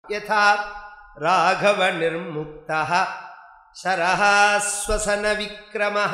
யதா ராகவ நிர்முக்தः சரஹாஸ்வசன விக்ரமः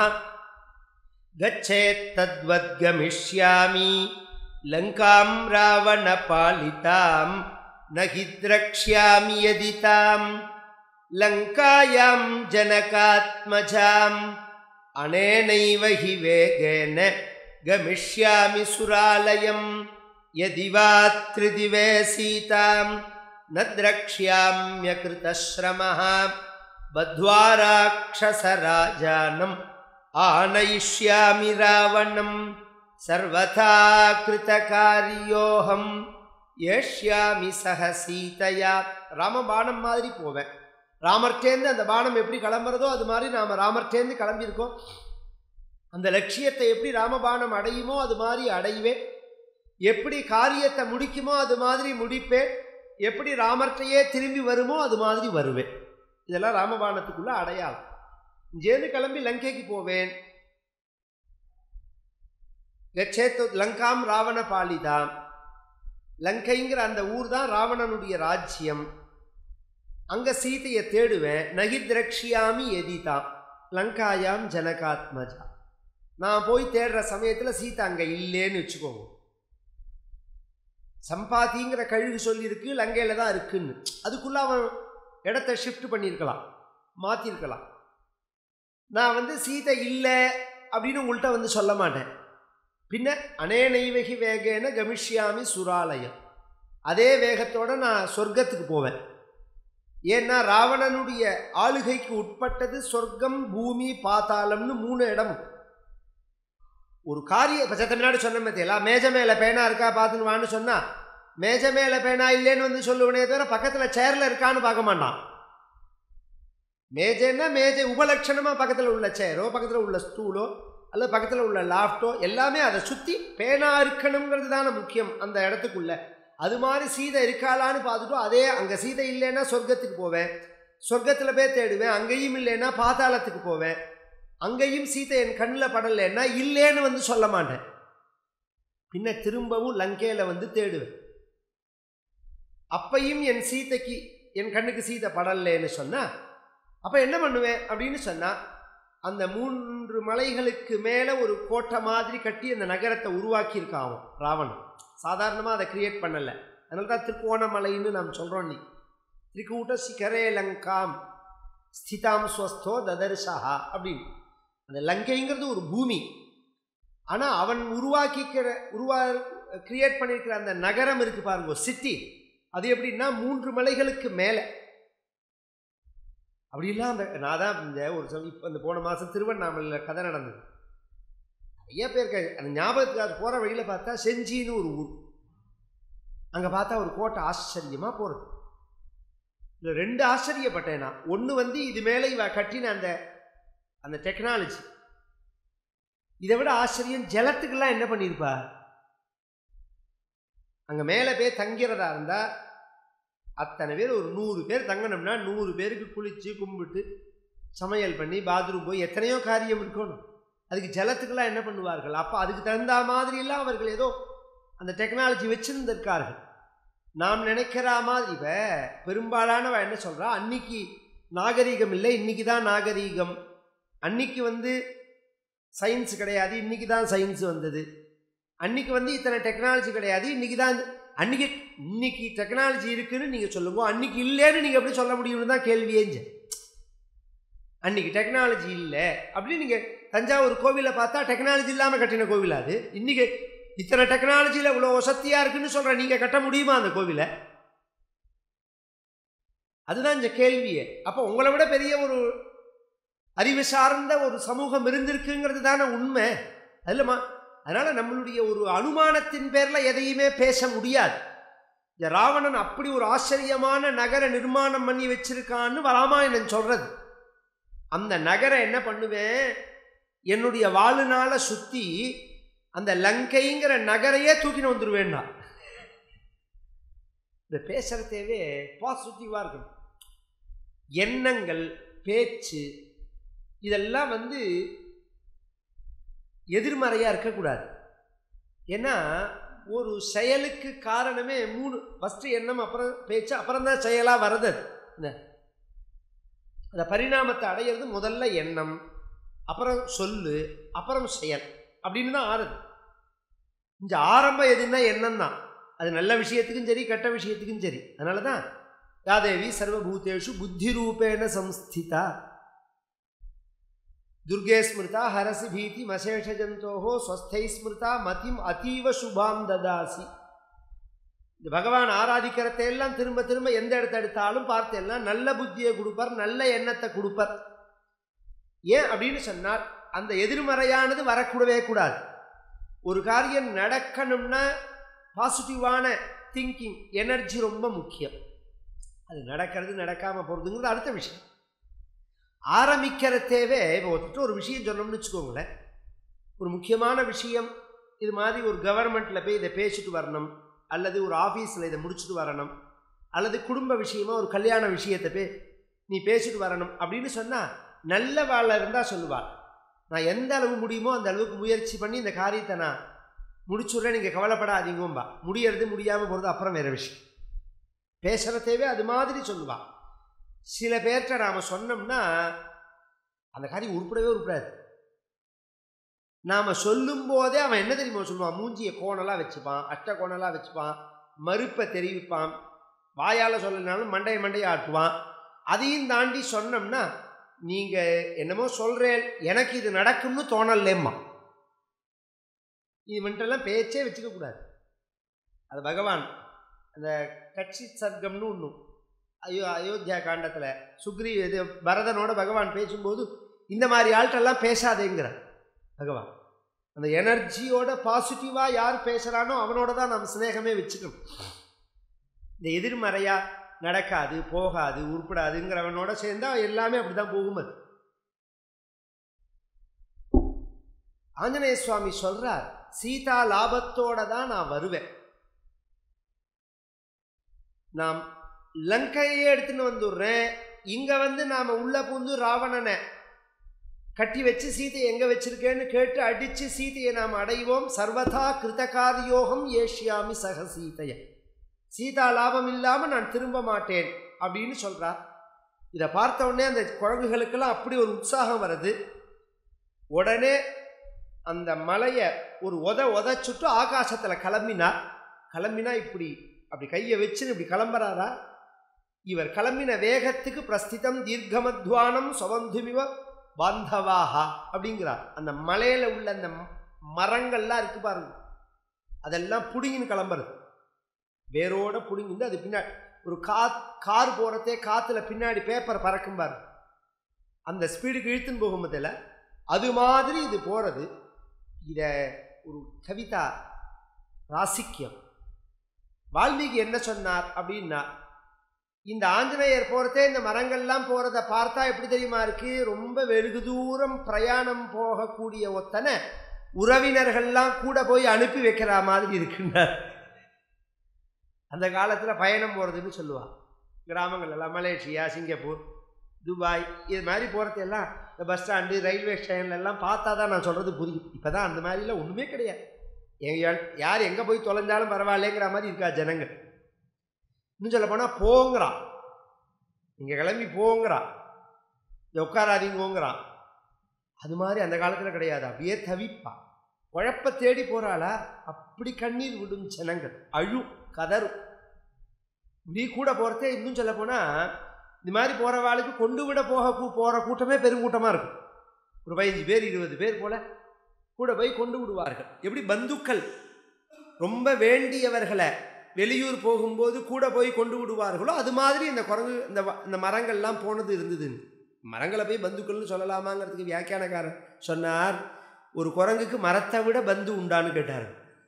गच्छेत्तद्वद्गमिष्यामि लङ्कां रावणपालितां न हि द्रक्ष्यामि यदि तां लङ्कायां जनकात्मजाम् अनेनैव हि वेगेन गमिष्यामि सुरालयं यदि वा त्रिदिवे सीतां न द्रक्ष्याम्यकृतश्रमः बद्ध्वा राक्षसराजानम् ஆனயிஷ்யாமி ராவணம் சர்வதா கிருதகாரியோகம் ஏஷ்யாமி சக சீதையா ராம பானம் மாதிரி போவேன் ராமர்டேந்து அந்த பானம் எப்படி கிளம்புறதோ அது மாதிரி நாம் ராமர்டேந்து கிளம்பியிருக்கோம் அந்த லட்சியத்தை எப்படி ராமபானம் அடையுமோ அது மாதிரி அடைவேன் எப்படி காரியத்தை முடிக்குமோ அது மாதிரி முடிப்பேன் எப்படி ராமர்கிட்டையே திரும்பி வருமோ அது மாதிரி வருவேன் இதெல்லாம் ராமபானத்துக்குள்ள அடையாளம் இங்கேருந்து கிளம்பி லங்கைக்கு போவேன் கச்சேத்து லங்காம் ராவண பாலிதாம் லங்கைங்கிற அந்த ஊர் தான் ராவணனுடைய ராஜ்யம் அங்க சீதையை தேடுவேன் நகி திரக்ஷியாமி எதிதாம் லங்காயாம் ஜனகாத்மஜா நான் போய் தேடுற சமயத்தில் சீதை அங்கே இல்லைன்னு வச்சுக்கோங்க சம்பாத்திங்கிற கழுகு சொல்லியிருக்கு லங்கையில் தான் இருக்குன்னு அதுக்குள்ள அவன் இடத்த ஷிஃப்ட் பண்ணியிருக்கலாம் மாற்றிருக்கலாம் நான் வந்து சீதை இல்லை அப்படின்னு உங்கள்கிட்ட வந்து சொல்ல மாட்டேன் பின்ன அனேனைவகி வேகேன கமிஷ்யாமி சுராலயம் அதே வேகத்தோடு நான் சொர்க்கத்துக்கு போவேன் ஏன்னா ராவணனுடைய ஆளுகைக்கு உட்பட்டது சொர்க்கம் பூமி பாத்தாளம்னு மூணு இடம் ஒரு காரிய இப்போ சத்த முன்னாடி சொன்ன மத்தியலா மேஜ மேலே பேனா இருக்கா பார்த்துன்னு வான்னு சொன்னா மேஜ மேலே பேனா இல்லைன்னு வந்து சொல்லுவனே தவிர பக்கத்தில் சேரில் இருக்கான்னு பார்க்க மாட்டான் மேஜைன்னா மேஜை உபலட்சணமாக பக்கத்தில் உள்ள சேரோ பக்கத்தில் உள்ள ஸ்டூலோ அல்லது பக்கத்தில் உள்ள லாஃப்டோ எல்லாமே அதை சுற்றி பேனா இருக்கணுங்கிறது தானே முக்கியம் அந்த இடத்துக்குள்ள அது மாதிரி சீதை இருக்காளான்னு பார்த்துட்டோம் அதே அங்கே சீதை இல்லைன்னா சொர்க்கத்துக்கு போவேன் சொர்க்கத்தில் போய் தேடுவேன் அங்கேயும் இல்லைன்னா பாதாளத்துக்கு போவேன் அங்கேயும் சீதை என் கண்ணில் படலைன்னா இல்லைன்னு வந்து சொல்ல மாட்டேன் பின்ன திரும்பவும் லங்கையில் வந்து தேடுவேன் அப்பையும் என் சீதைக்கு என் கண்ணுக்கு சீதை படலைன்னு சொன்னால் அப்போ என்ன பண்ணுவேன் அப்படின்னு சொன்னால் அந்த மூன்று மலைகளுக்கு மேலே ஒரு கோட்டை மாதிரி கட்டி அந்த நகரத்தை உருவாக்கியிருக்கான் அவன் ராவணன் சாதாரணமாக அதை கிரியேட் பண்ணலை அதனால தான் திருக்கோணமலைன்னு நாம் சொல்கிறோம் நீ திரிகூட்ட சிகரே லங்காம் ஸ்திதாம் ஸ்வஸ்தோ ததர்ஷா அப்படின்னு அந்த லங்கைங்கிறது ஒரு பூமி ஆனால் அவன் உருவாக்கிக்கிற உருவா கிரியேட் பண்ணியிருக்கிற அந்த நகரம் இருக்கு பாருங்க சிட்டி அது எப்படின்னா மூன்று மலைகளுக்கு மேலே அப்படிலாம் அந்த நான் தான் இந்த ஒரு சமயம் இப்போ இந்த போன மாதம் திருவண்ணாமலையில் கதை நடந்தது நிறைய பேர் க- அந்த ஞாபகத்துக்கு போகிற வழியில் பார்த்தா செஞ்சின்னு ஒரு ஊர் அங்கே பார்த்தா ஒரு கோட்டை ஆச்சரியமாக போகிறது இதில் ரெண்டு ஆச்சரியப்பட்டேன் நான் ஒன்று வந்து இது மேலே இவ கட்டின அந்த அந்த டெக்னாலஜி இதை விட ஆச்சரியம் ஜலத்துக்கெல்லாம் என்ன பண்ணியிருப்பா அங்கே மேலே போய் தங்கிறதா இருந்தால் அத்தனை பேர் ஒரு நூறு பேர் தங்கணும்னா நூறு பேருக்கு குளித்து கும்பிட்டு சமையல் பண்ணி பாத்ரூம் போய் எத்தனையோ காரியம் இருக்கணும் அதுக்கு ஜலத்துக்கெல்லாம் என்ன பண்ணுவார்கள் அப்போ அதுக்கு தகுந்த மாதிரியெல்லாம் அவர்கள் ஏதோ அந்த டெக்னாலஜி வச்சுருந்திருக்கார்கள் நாம் நினைக்கிற மாதிரி இப்போ பெரும்பாலானவ என்ன சொல்கிறா அன்னைக்கு நாகரீகம் இல்லை இன்னைக்கு தான் நாகரீகம் அன்னைக்கு வந்து சயின்ஸ் கிடையாது இன்னைக்கு தான் சயின்ஸ் வந்தது அன்னைக்கு வந்து இத்தனை டெக்னாலஜி கிடையாது இன்னைக்கு தான் அன்னைக்கு இன்னைக்கு டெக்னாலஜி இருக்குன்னு நீங்கள் சொல்லுங்க அன்னைக்கு இல்லைன்னு நீங்கள் எப்படி சொல்ல முடியும்னு தான் கேள்வியேஞ்ச அன்னைக்கு டெக்னாலஜி இல்லை அப்படின்னு நீங்கள் தஞ்சாவூர் கோவிலை பார்த்தா டெக்னாலஜி இல்லாமல் கட்டின கோவில் அது இன்னைக்கு இத்தனை டெக்னாலஜியில் இவ்வளோ வசதியாக இருக்குன்னு சொல்கிற நீங்கள் கட்ட முடியுமா அந்த கோவிலை அதுதான் இந்த கேள்வியே அப்போ உங்களை விட பெரிய ஒரு அறிவு சார்ந்த ஒரு சமூகம் இருந்திருக்குங்கிறது தானே உண்மை அதில்மா அதனால் நம்மளுடைய ஒரு அனுமானத்தின் பேரில் எதையுமே பேச முடியாது இந்த ராவணன் அப்படி ஒரு ஆச்சரியமான நகர நிர்மாணம் பண்ணி வச்சிருக்கான்னு ராமாயணன் சொல்கிறது அந்த நகரை என்ன பண்ணுவேன் என்னுடைய வாழ்நாள சுற்றி அந்த லங்கைங்கிற நகரையே தூக்கின்னு வந்துடுவேன்னா இந்த பேசுகிறதேவே பாசிட்டிவாக இருக்கணும் எண்ணங்கள் பேச்சு இதெல்லாம் வந்து எதிர்மறையாக இருக்கக்கூடாது ஏன்னா ஒரு செயலுக்கு காரணமே மூணு ஃபஸ்ட்டு எண்ணம் அப்புறம் பேச்சு அப்புறம் தான் செயலாக வருது அது. என்ன அந்த பரிணாமத்தை அடையிறது முதல்ல எண்ணம் அப்புறம் சொல்லு அப்புறம் செயல் அப்படின்னு தான் ஆறுது இந்த ஆரம்பம் எதுன்னா எண்ணம் தான் அது நல்ல விஷயத்துக்கும் சரி கெட்ட விஷயத்துக்கும் சரி அதனால தான் யாதேவி சர்வபூதேஷு புத்தி ரூபேண சம்ஸ்திதா துர்கே ஸ்மிருதா ஹரசி பீதி மசேஷ ஜந்தோஹோ ஸ்வஸ்தை ஸ்மிருதா மதிம் அதீவ சுபாம் ததாசி இந்த பகவான் ஆராதிக்கிறதை எல்லாம் திரும்ப திரும்ப எந்த இடத்த எடுத்தாலும் பார்த்து எல்லாம் நல்ல புத்தியை கொடுப்பார் நல்ல எண்ணத்தை கொடுப்பார் ஏன் அப்படின்னு சொன்னால் அந்த எதிர்மறையானது வரக்கூடவே கூடாது ஒரு காரியம் நடக்கணும்னா பாசிட்டிவான திங்கிங் எனர்ஜி ரொம்ப முக்கியம் அது நடக்கிறது நடக்காமல் போகிறதுங்கிறது அடுத்த விஷயம் ஆரம்பிக்கிறதேவே இப்போ ஒருத்தர் ஒரு விஷயம் சொன்னோம்னு வச்சுக்கோங்களேன் ஒரு முக்கியமான விஷயம் இது மாதிரி ஒரு கவர்மெண்ட்டில் போய் இதை பேசிட்டு வரணும் அல்லது ஒரு ஆஃபீஸில் இதை முடிச்சுட்டு வரணும் அல்லது குடும்ப விஷயமா ஒரு கல்யாண விஷயத்தை போய் நீ பேசிட்டு வரணும் அப்படின்னு சொன்னால் நல்ல வாழ இருந்தால் சொல்லுவாள் நான் எந்த அளவு முடியுமோ அந்த அளவுக்கு முயற்சி பண்ணி இந்த காரியத்தை நான் முடிச்சுடுறேன் நீங்கள் கவலைப்படாதீங்கம்பா முடியறது முடியாமல் போகிறது அப்புறம் வேறு விஷயம் பேசுகிறதேவே அது மாதிரி சொல்லுவாள் சில பேர்கிட்ட நாம் சொன்னோம்னா அந்த காரியம் உருப்படவே உருப்படாது நாம் சொல்லும்போதே அவன் என்ன தெரியுமா சொல்லுவான் மூஞ்சியை கோணலாக வச்சுப்பான் அஷ்ட கோணலாக வச்சுப்பான் மறுப்பை தெரிவிப்பான் வாயால் சொல்லனாலும் மண்டைய மண்டையை ஆட்டுவான் அதையும் தாண்டி சொன்னோம்னா நீங்கள் என்னமோ சொல்கிறேன் எனக்கு இது நடக்கும்னு தோணலேம்மா இவன்ட்டெல்லாம் பேச்சே வச்சுக்கக்கூடாது அது பகவான் அந்த கட்சி சர்க்கம்னு ஒன்று ஐயோ அயோத்தியா காண்டத்தில் சுக்ரி இது பரதனோட பகவான் பேசும்போது இந்த மாதிரி ஆள்கிட்டெல்லாம் பேசாதேங்கிறார் பகவான் அந்த எனர்ஜியோட பாசிட்டிவாக யார் பேசுகிறானோ அவனோட தான் நம்ம சிநேகமே வச்சுக்கணும் இந்த எதிர்மறையாக நடக்காது போகாது உருப்படாதுங்கிறவனோட சேர்ந்தா எல்லாமே அப்படி தான் போகும் அது ஆஞ்சநேய சுவாமி சொல்றார் சீதா லாபத்தோட தான் நான் வருவேன் நாம் லங்கையே எடுத்துன்னு வந்துடுறேன் இங்க வந்து நாம உள்ள பூந்து ராவணனை கட்டி வச்சு சீதையை எங்க வச்சிருக்கேன்னு கேட்டு அடிச்சு சீதையை நாம் அடைவோம் சர்வதா கிருதகாரியோகம் ஏஷ்யாமி சக சீதைய சீதா லாபம் இல்லாமல் நான் திரும்ப மாட்டேன் அப்படின்னு சொல்கிறார் இதை பார்த்த உடனே அந்த குழந்தைகளுக்கெல்லாம் அப்படி ஒரு உற்சாகம் வருது உடனே அந்த மலையை ஒரு உத உதச்சுட்டு ஆகாசத்தில் கிளம்பினார் கிளம்பினா இப்படி அப்படி கையை வச்சுன்னு இப்படி கிளம்புறாரா இவர் கிளம்பின வேகத்துக்கு பிரஸ்திதம் தீர்க்கமத்வானம் சுவந்துமிவ பாந்தவாஹா அப்படிங்கிறார் அந்த மலையில் உள்ள அந்த மரங்கள்லாம் இருக்கு பாருங்க அதெல்லாம் புடுங்கின்னு கிளம்புறது வேரோட புடுங்கிட்டு அது பின்னாடி ஒரு கா கார் போகிறதே காற்றுல பின்னாடி பேப்பர் பறக்கும் பாரு அந்த ஸ்பீடுக்கு இழுத்துன்னு போகும் முதல்ல அது மாதிரி இது போகிறது இதை ஒரு கவிதா ராசிக்கியம் வால்மீகி என்ன சொன்னார் அப்படின்னா இந்த ஆஞ்சநேயர் போகிறதே இந்த மரங்கள்லாம் போகிறத பார்த்தா எப்படி தெரியுமா இருக்கு ரொம்ப வெகு தூரம் பிரயாணம் போகக்கூடிய ஒத்தனை உறவினர்கள்லாம் கூட போய் அனுப்பி வைக்கிற மாதிரி இருக்குன்னார் அந்த காலத்தில் பயணம் போகிறதுன்னு சொல்லுவாள் கிராமங்கள் எல்லாம் மலேசியா சிங்கப்பூர் துபாய் இது மாதிரி போகிறதெல்லாம் இந்த பஸ் ஸ்டாண்டு ரயில்வே ஸ்டேஷன்லாம் பார்த்தா தான் நான் சொல்கிறது புரியும் இப்போ தான் அந்த மாதிரிலாம் ஒன்றுமே கிடையாது எங்க யார் எங்கே போய் தொலைஞ்சாலும் பரவாயில்லைங்கிற மாதிரி இருக்கா ஜனங்கள் இன்னும் சொல்ல போனால் போங்கிறான் இங்கே கிளம்பி போங்கிறான் உட்காராதீங்கோங்கிறான் அது மாதிரி அந்த காலத்தில் கிடையாது அப்படியே தவிப்பான் குழப்ப தேடி போகிறாளா அப்படி கண்ணீர் விடும் ஜனங்கள் அழும் கதரும் இப்படி கூட போகிறதே இன்னும் சொல்ல போனால் இந்த மாதிரி போகிறவாளுக்கு கொண்டு விட போக போகிற கூட்டமே பெருங்கூட்டமாக இருக்கும் ஒரு பதினஞ்சு பேர் இருபது பேர் போல் கூட போய் கொண்டு விடுவார்கள் எப்படி பந்துக்கள் ரொம்ப வேண்டியவர்களை வெளியூர் போகும்போது கூட போய் கொண்டு விடுவார்களோ அது மாதிரி இந்த குரங்கு இந்த இந்த மரங்கள்லாம் போனது இருந்ததுன்னு மரங்களை போய் பந்துக்கள்னு சொல்லலாமாங்கிறதுக்கு வியாக்கியானக்காரன் சொன்னார் ஒரு குரங்குக்கு மரத்தை விட பந்து உண்டான்னு கேட்டார்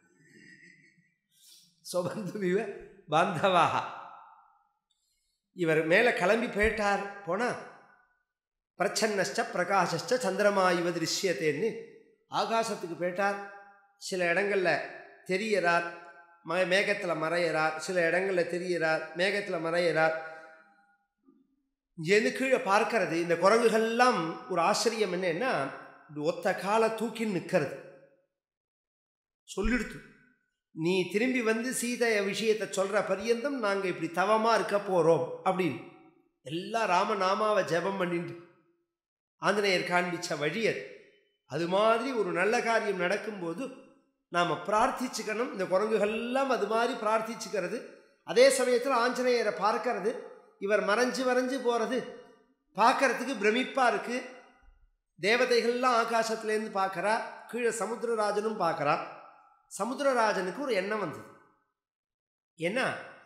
சொபந்துவிவ பாந்தவாகா இவர் மேலே கிளம்பி போயிட்டார் போனால் பிரச்சன்னஷ்ட பிரகாஷ்ட சந்திரமா இவ திருஷ்யத்தேன்னு ஆகாசத்துக்கு போயிட்டார் சில இடங்களில் தெரியறார் ம மேகத்தில் மறையிறார் சில இடங்களில் தெரியறார் மேகத்தில் மறையிறார் இங்கேருந்து கீழே பார்க்கறது இந்த குரங்குகள்லாம் ஒரு ஆச்சரியம் என்னன்னா இது ஒத்த காலை தூக்கி நிற்கிறது சொல்லிடுத்து நீ திரும்பி வந்து சீதை விஷயத்தை சொல்கிற பரியந்தம் நாங்கள் இப்படி தவமாக இருக்க போகிறோம் அப்படின்னு எல்லாம் ராமநாமாவை ஜெபம் பண்ணிட்டு ஆஞ்சநேயர் காண்பிச்ச வழி அது அது மாதிரி ஒரு நல்ல காரியம் நடக்கும்போது நாம் பிரார்த்திச்சுக்கணும் இந்த குரங்குகள்லாம் அது மாதிரி பிரார்த்திச்சுக்கிறது அதே சமயத்தில் ஆஞ்சநேயரை பார்க்கறது இவர் மறைஞ்சு மறைஞ்சு போகிறது பார்க்கறதுக்கு பிரமிப்பாக இருக்குது தேவதைகள்லாம் ஆகாசத்துலேருந்து பார்க்குறா கீழே சமுத்திரராஜனும் பார்க்குறா சமுத்திரராஜனுக்கு ஒரு எண்ணம் வந்தது என்ன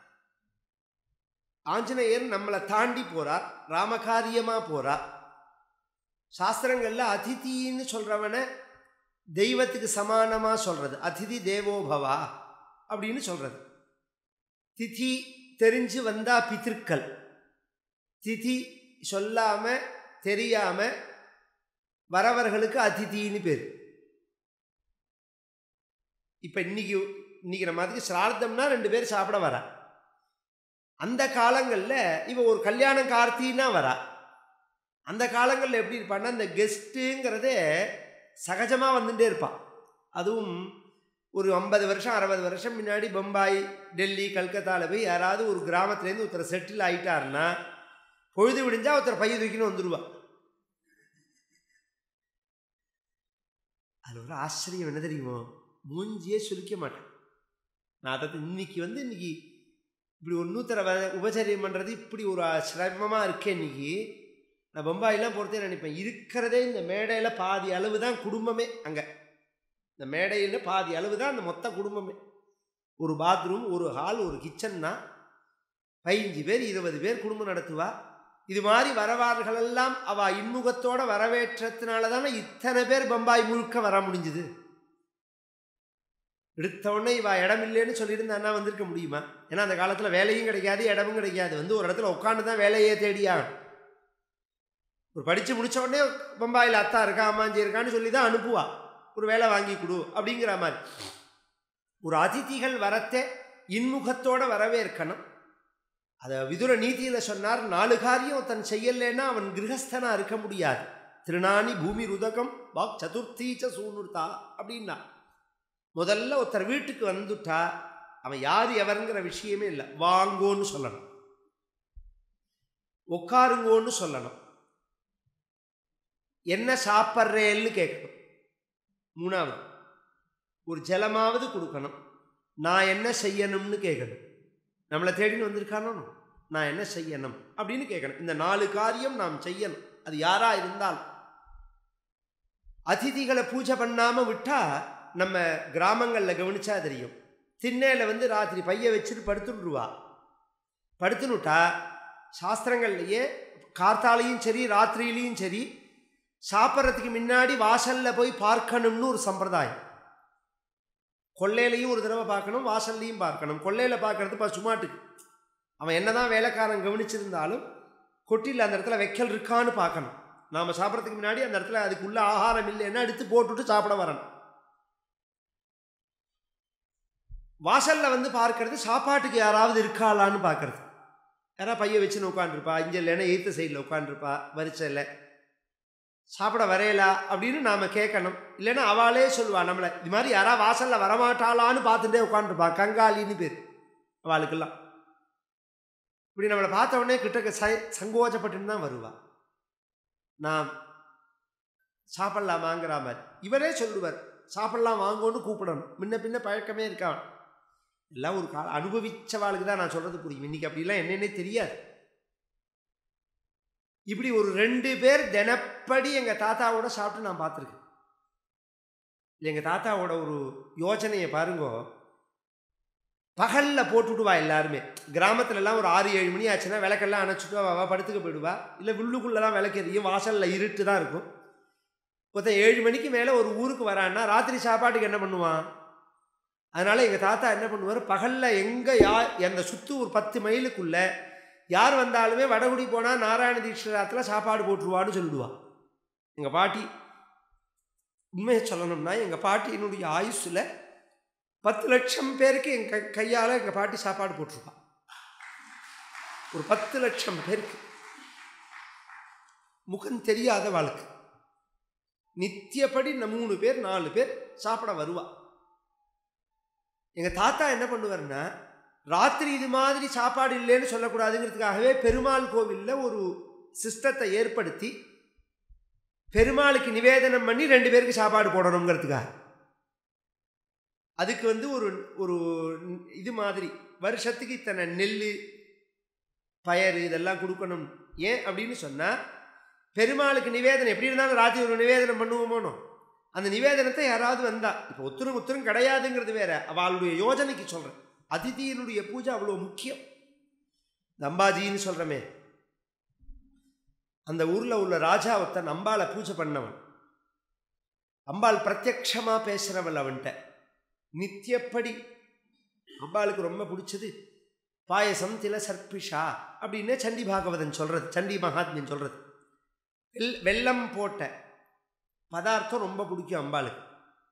ஆஞ்சநேயர் நம்மளை தாண்டி போகிறார் ராமகாரியமாக போகிறார் சாஸ்திரங்களில் அதிதின்னு சொல்கிறவனை தெய்வத்துக்கு சமானமாக சொல்கிறது அதிதி தேவோபவா அப்படின்னு சொல்கிறது திதி தெரிஞ்சு வந்தா பித்திருக்கள் திதி சொல்லாமல் தெரியாமல் வரவர்களுக்கு அதிதின்னு பேர் இப்போ இன்னைக்கு இன்னைக்கு நம்ம அதுக்கு சிரார்த்தம்னா ரெண்டு பேர் சாப்பிட வரா அந்த காலங்களில் இவ ஒரு கல்யாணம் கார்த்தின்னா வரா அந்த காலங்களில் எப்படி இருப்பான்னா இந்த கெஸ்ட்டுங்கிறதே சகஜமாக வந்துட்டே இருப்பான் அதுவும் ஒரு ஐம்பது வருஷம் அறுபது வருஷம் முன்னாடி பம்பாய் டெல்லி கல்கத்தாவில் போய் யாராவது ஒரு கிராமத்துலேருந்து ஒருத்தர் செட்டில் ஆகிட்டாருன்னா பொழுது விடிஞ்சால் ஒருத்தர் பைய தூக்கின்னு வந்துடுவா அது ஒரு ஆச்சரியம் என்ன தெரியுமோ மூஞ்சியே சுருக்க மாட்டேன் நான் அதை இன்னைக்கு வந்து இன்னைக்கு இப்படி ஒரு நூத்தர வ உபச்சரியம் பண்ணுறது இப்படி ஒரு சிரமமாக இருக்கேன் இன்னைக்கு நான் பம்பாயெலாம் பொறுத்தே நினைப்பேன் இருக்கிறதே இந்த மேடையில் பாதி அளவு தான் குடும்பமே அங்கே இந்த மேடையில் பாதி அளவு தான் அந்த மொத்த குடும்பமே ஒரு பாத்ரூம் ஒரு ஹால் ஒரு கிச்சன்னா பதினஞ்சு பேர் இருபது பேர் குடும்பம் நடத்துவா இது மாதிரி வரவாறுகளெல்லாம் அவள் இன்முகத்தோட வரவேற்றத்தினால தானே இத்தனை பேர் பம்பாய் முழுக்க வர முடிஞ்சுது எடுத்த உடனே இவா இடம் இல்லைன்னு சொல்லியிருந்தான்னா வந்திருக்க முடியுமா ஏன்னா அந்த காலத்தில் வேலையும் கிடைக்காது இடமும் கிடைக்காது வந்து ஒரு இடத்துல உட்காந்து தான் வேலையே தேடியாகணும் ஒரு படித்து முடித்த உடனே பம்பாயில் அத்தா இருக்கா அம்மாஞ்சி இருக்கான்னு சொல்லி தான் அனுப்புவா ஒரு வேலை வாங்கி கொடு அப்படிங்கிற மாதிரி ஒரு அதிதிகள் வரத்தே இன்முகத்தோட வரவேற்கணும் அதை விதுர நீதியில் சொன்னார் நாலு காரியம் தன் செய்யலைன்னா அவன் கிரகஸ்தனாக இருக்க முடியாது திருநாணி பூமி ருதகம் வாக் சதுர்த்தீச்ச சூனுர்த்தா அப்படின்னா முதல்ல ஒருத்தர் வீட்டுக்கு வந்துட்டா அவன் யார் எவருங்கிற விஷயமே இல்லை வாங்கோன்னு சொல்லணும் உட்காருங்கோன்னு சொல்லணும் என்ன சாப்பிட்றேன்னு கேட்கணும் மூணாவது ஒரு ஜலமாவது கொடுக்கணும் நான் என்ன செய்யணும்னு கேட்கணும் நம்மளை தேடின்னு வந்திருக்கானோ நான் என்ன செய்யணும் அப்படின்னு கேட்கணும் இந்த நாலு காரியம் நாம் செய்யணும் அது யாரா இருந்தால் அதிதிகளை பூஜை பண்ணாமல் விட்டால் நம்ம கிராமங்களில் கவனிச்சா தெரியும் திண்ணையில் வந்து ராத்திரி பைய வச்சுட்டு படுத்துடுவா படுத்துனுட்டா சாஸ்திரங்கள்லையே கார்த்தாலையும் சரி ராத்திரியிலையும் சரி சாப்பிட்றதுக்கு முன்னாடி வாசலில் போய் பார்க்கணும்னு ஒரு சம்பிரதாயம் கொள்ளையிலையும் ஒரு தடவை பார்க்கணும் வாசல்லையும் பார்க்கணும் கொள்ளையில் பார்க்கறது பசுமாட்டுக்கு அவன் என்ன தான் வேலைக்காரன் கவனிச்சிருந்தாலும் கொட்டியில் அந்த இடத்துல வைக்கல் இருக்கான்னு பார்க்கணும் நாம் சாப்பிட்றதுக்கு முன்னாடி அந்த இடத்துல அதுக்குள்ள ஆகாரம் இல்லைன்னா எடுத்து போட்டுட்டு சாப்பிட வரணும் வாசலில் வந்து பார்க்கறது சாப்பாட்டுக்கு யாராவது இருக்காளான்னு பார்க்கறது யாராவது பைய வச்சுன்னு உட்காந்துருப்பா இங்கே இல்லைன்னா எய்த்த சைடில் உட்காந்துருப்பா வரிசையில் சாப்பிட வரையலா அப்படின்னு நாம் கேட்கணும் இல்லைன்னா அவளே சொல்லுவாள் நம்மளை இது மாதிரி யாராவது வாசலில் வரமாட்டாளான்னு பார்த்துட்டே உட்காந்துருப்பா கங்காலின்னு பேர் அவளுக்கெல்லாம் இப்படி நம்மளை பார்த்த உடனே கிட்டக்க ச சங்கோச்சப்பட்டுன்னு தான் வருவா நான் சாப்பிட்லாமாங்கிற மாதிரி இவரே சொல்லுவார் சாப்பிட்லாம் வாங்கோன்னு கூப்பிடணும் முன்ன பின்ன பழக்கமே இருக்கான் எல்லாம் ஒரு கால அனுபவிச்சவாளுக்கு தான் நான் சொல்கிறது புரியும் இன்றைக்கி அப்படிலாம் என்னென்னே தெரியாது இப்படி ஒரு ரெண்டு பேர் தினப்படி எங்கள் தாத்தாவோட சாப்பிட்டு நான் பார்த்துருக்கேன் எங்கள் தாத்தாவோட ஒரு யோசனையை பாருங்கோ பகலில் போட்டுவிடுவா எல்லாருமே கிராமத்துலலாம் ஒரு ஆறு ஏழு மணி ஆச்சுன்னா விளக்கெல்லாம் அணைச்சிட்டு அவள் படுத்துக்க போயிடுவா இல்லை உள்ளுக்குள்ளே தான் விளக்கு எரியும் வாசலில் இருட்டு தான் இருக்கும் ஒருத்தன் ஏழு மணிக்கு மேலே ஒரு ஊருக்கு வரான்னா ராத்திரி சாப்பாட்டுக்கு என்ன பண்ணுவான் அதனால் எங்கள் தாத்தா என்ன பண்ணுவார் பகலில் எங்கே யார் அந்த சுற்று ஒரு பத்து மைலுக்குள்ளே யார் வந்தாலுமே வடகுடி போனால் நாராயண தீட்சராத்தில் சாப்பாடு போட்டுருவான்னு சொல்லிடுவான் எங்கள் பாட்டி உண்மையை சொல்லணும்னா எங்கள் பாட்டியினுடைய ஆயுஸில் பத்து லட்சம் பேருக்கு என் கை கையால் எங்கள் பாட்டி சாப்பாடு போட்டிருப்பான் ஒரு பத்து லட்சம் பேருக்கு முகம் தெரியாத வாழ்க்கை நித்தியப்படி இந்த மூணு பேர் நாலு பேர் சாப்பிட வருவா எங்கள் தாத்தா என்ன பண்ணுவார்னா ராத்திரி இது மாதிரி சாப்பாடு இல்லைன்னு சொல்லக்கூடாதுங்கிறதுக்காகவே பெருமாள் கோவிலில் ஒரு சிஸ்டத்தை ஏற்படுத்தி பெருமாளுக்கு நிவேதனம் பண்ணி ரெண்டு பேருக்கு சாப்பாடு போடணுங்கிறதுக்காக அதுக்கு வந்து ஒரு ஒரு இது மாதிரி வருஷத்துக்கு இத்தனை நெல் பயறு இதெல்லாம் கொடுக்கணும் ஏன் அப்படின்னு சொன்னால் பெருமாளுக்கு நிவேதனம் எப்படி இருந்தாலும் ராத்திரி ஒரு நிவேதனம் பண்ணுவோமோனோ அந்த நிவேதனத்தை யாராவது வந்தா இப்போ ஒத்துரும் ஒத்துரும் கிடையாதுங்கிறது வேற அவளுடைய யோஜனைக்கு சொல்கிறேன் அதிதியினுடைய பூஜை அவ்வளோ முக்கியம் நம்பாஜின்னு சொல்கிறமே அந்த ஊரில் உள்ள ராஜா ஒருத்தன் அம்பாளை பூஜை பண்ணவன் அம்பாள் பிரத்யக்ஷமாக பேசுகிறவள் அவன்கிட்ட நித்தியப்படி அம்பாளுக்கு ரொம்ப பிடிச்சது பாயசம் தில சர்பிஷா அப்படின்னு சண்டி பாகவதன் சொல்கிறது சண்டி மகாத்மியன் சொல்கிறது வெல் வெல்லம் போட்ட பதார்த்தம் ரொம்ப பிடிக்கும் அம்பாளுக்கு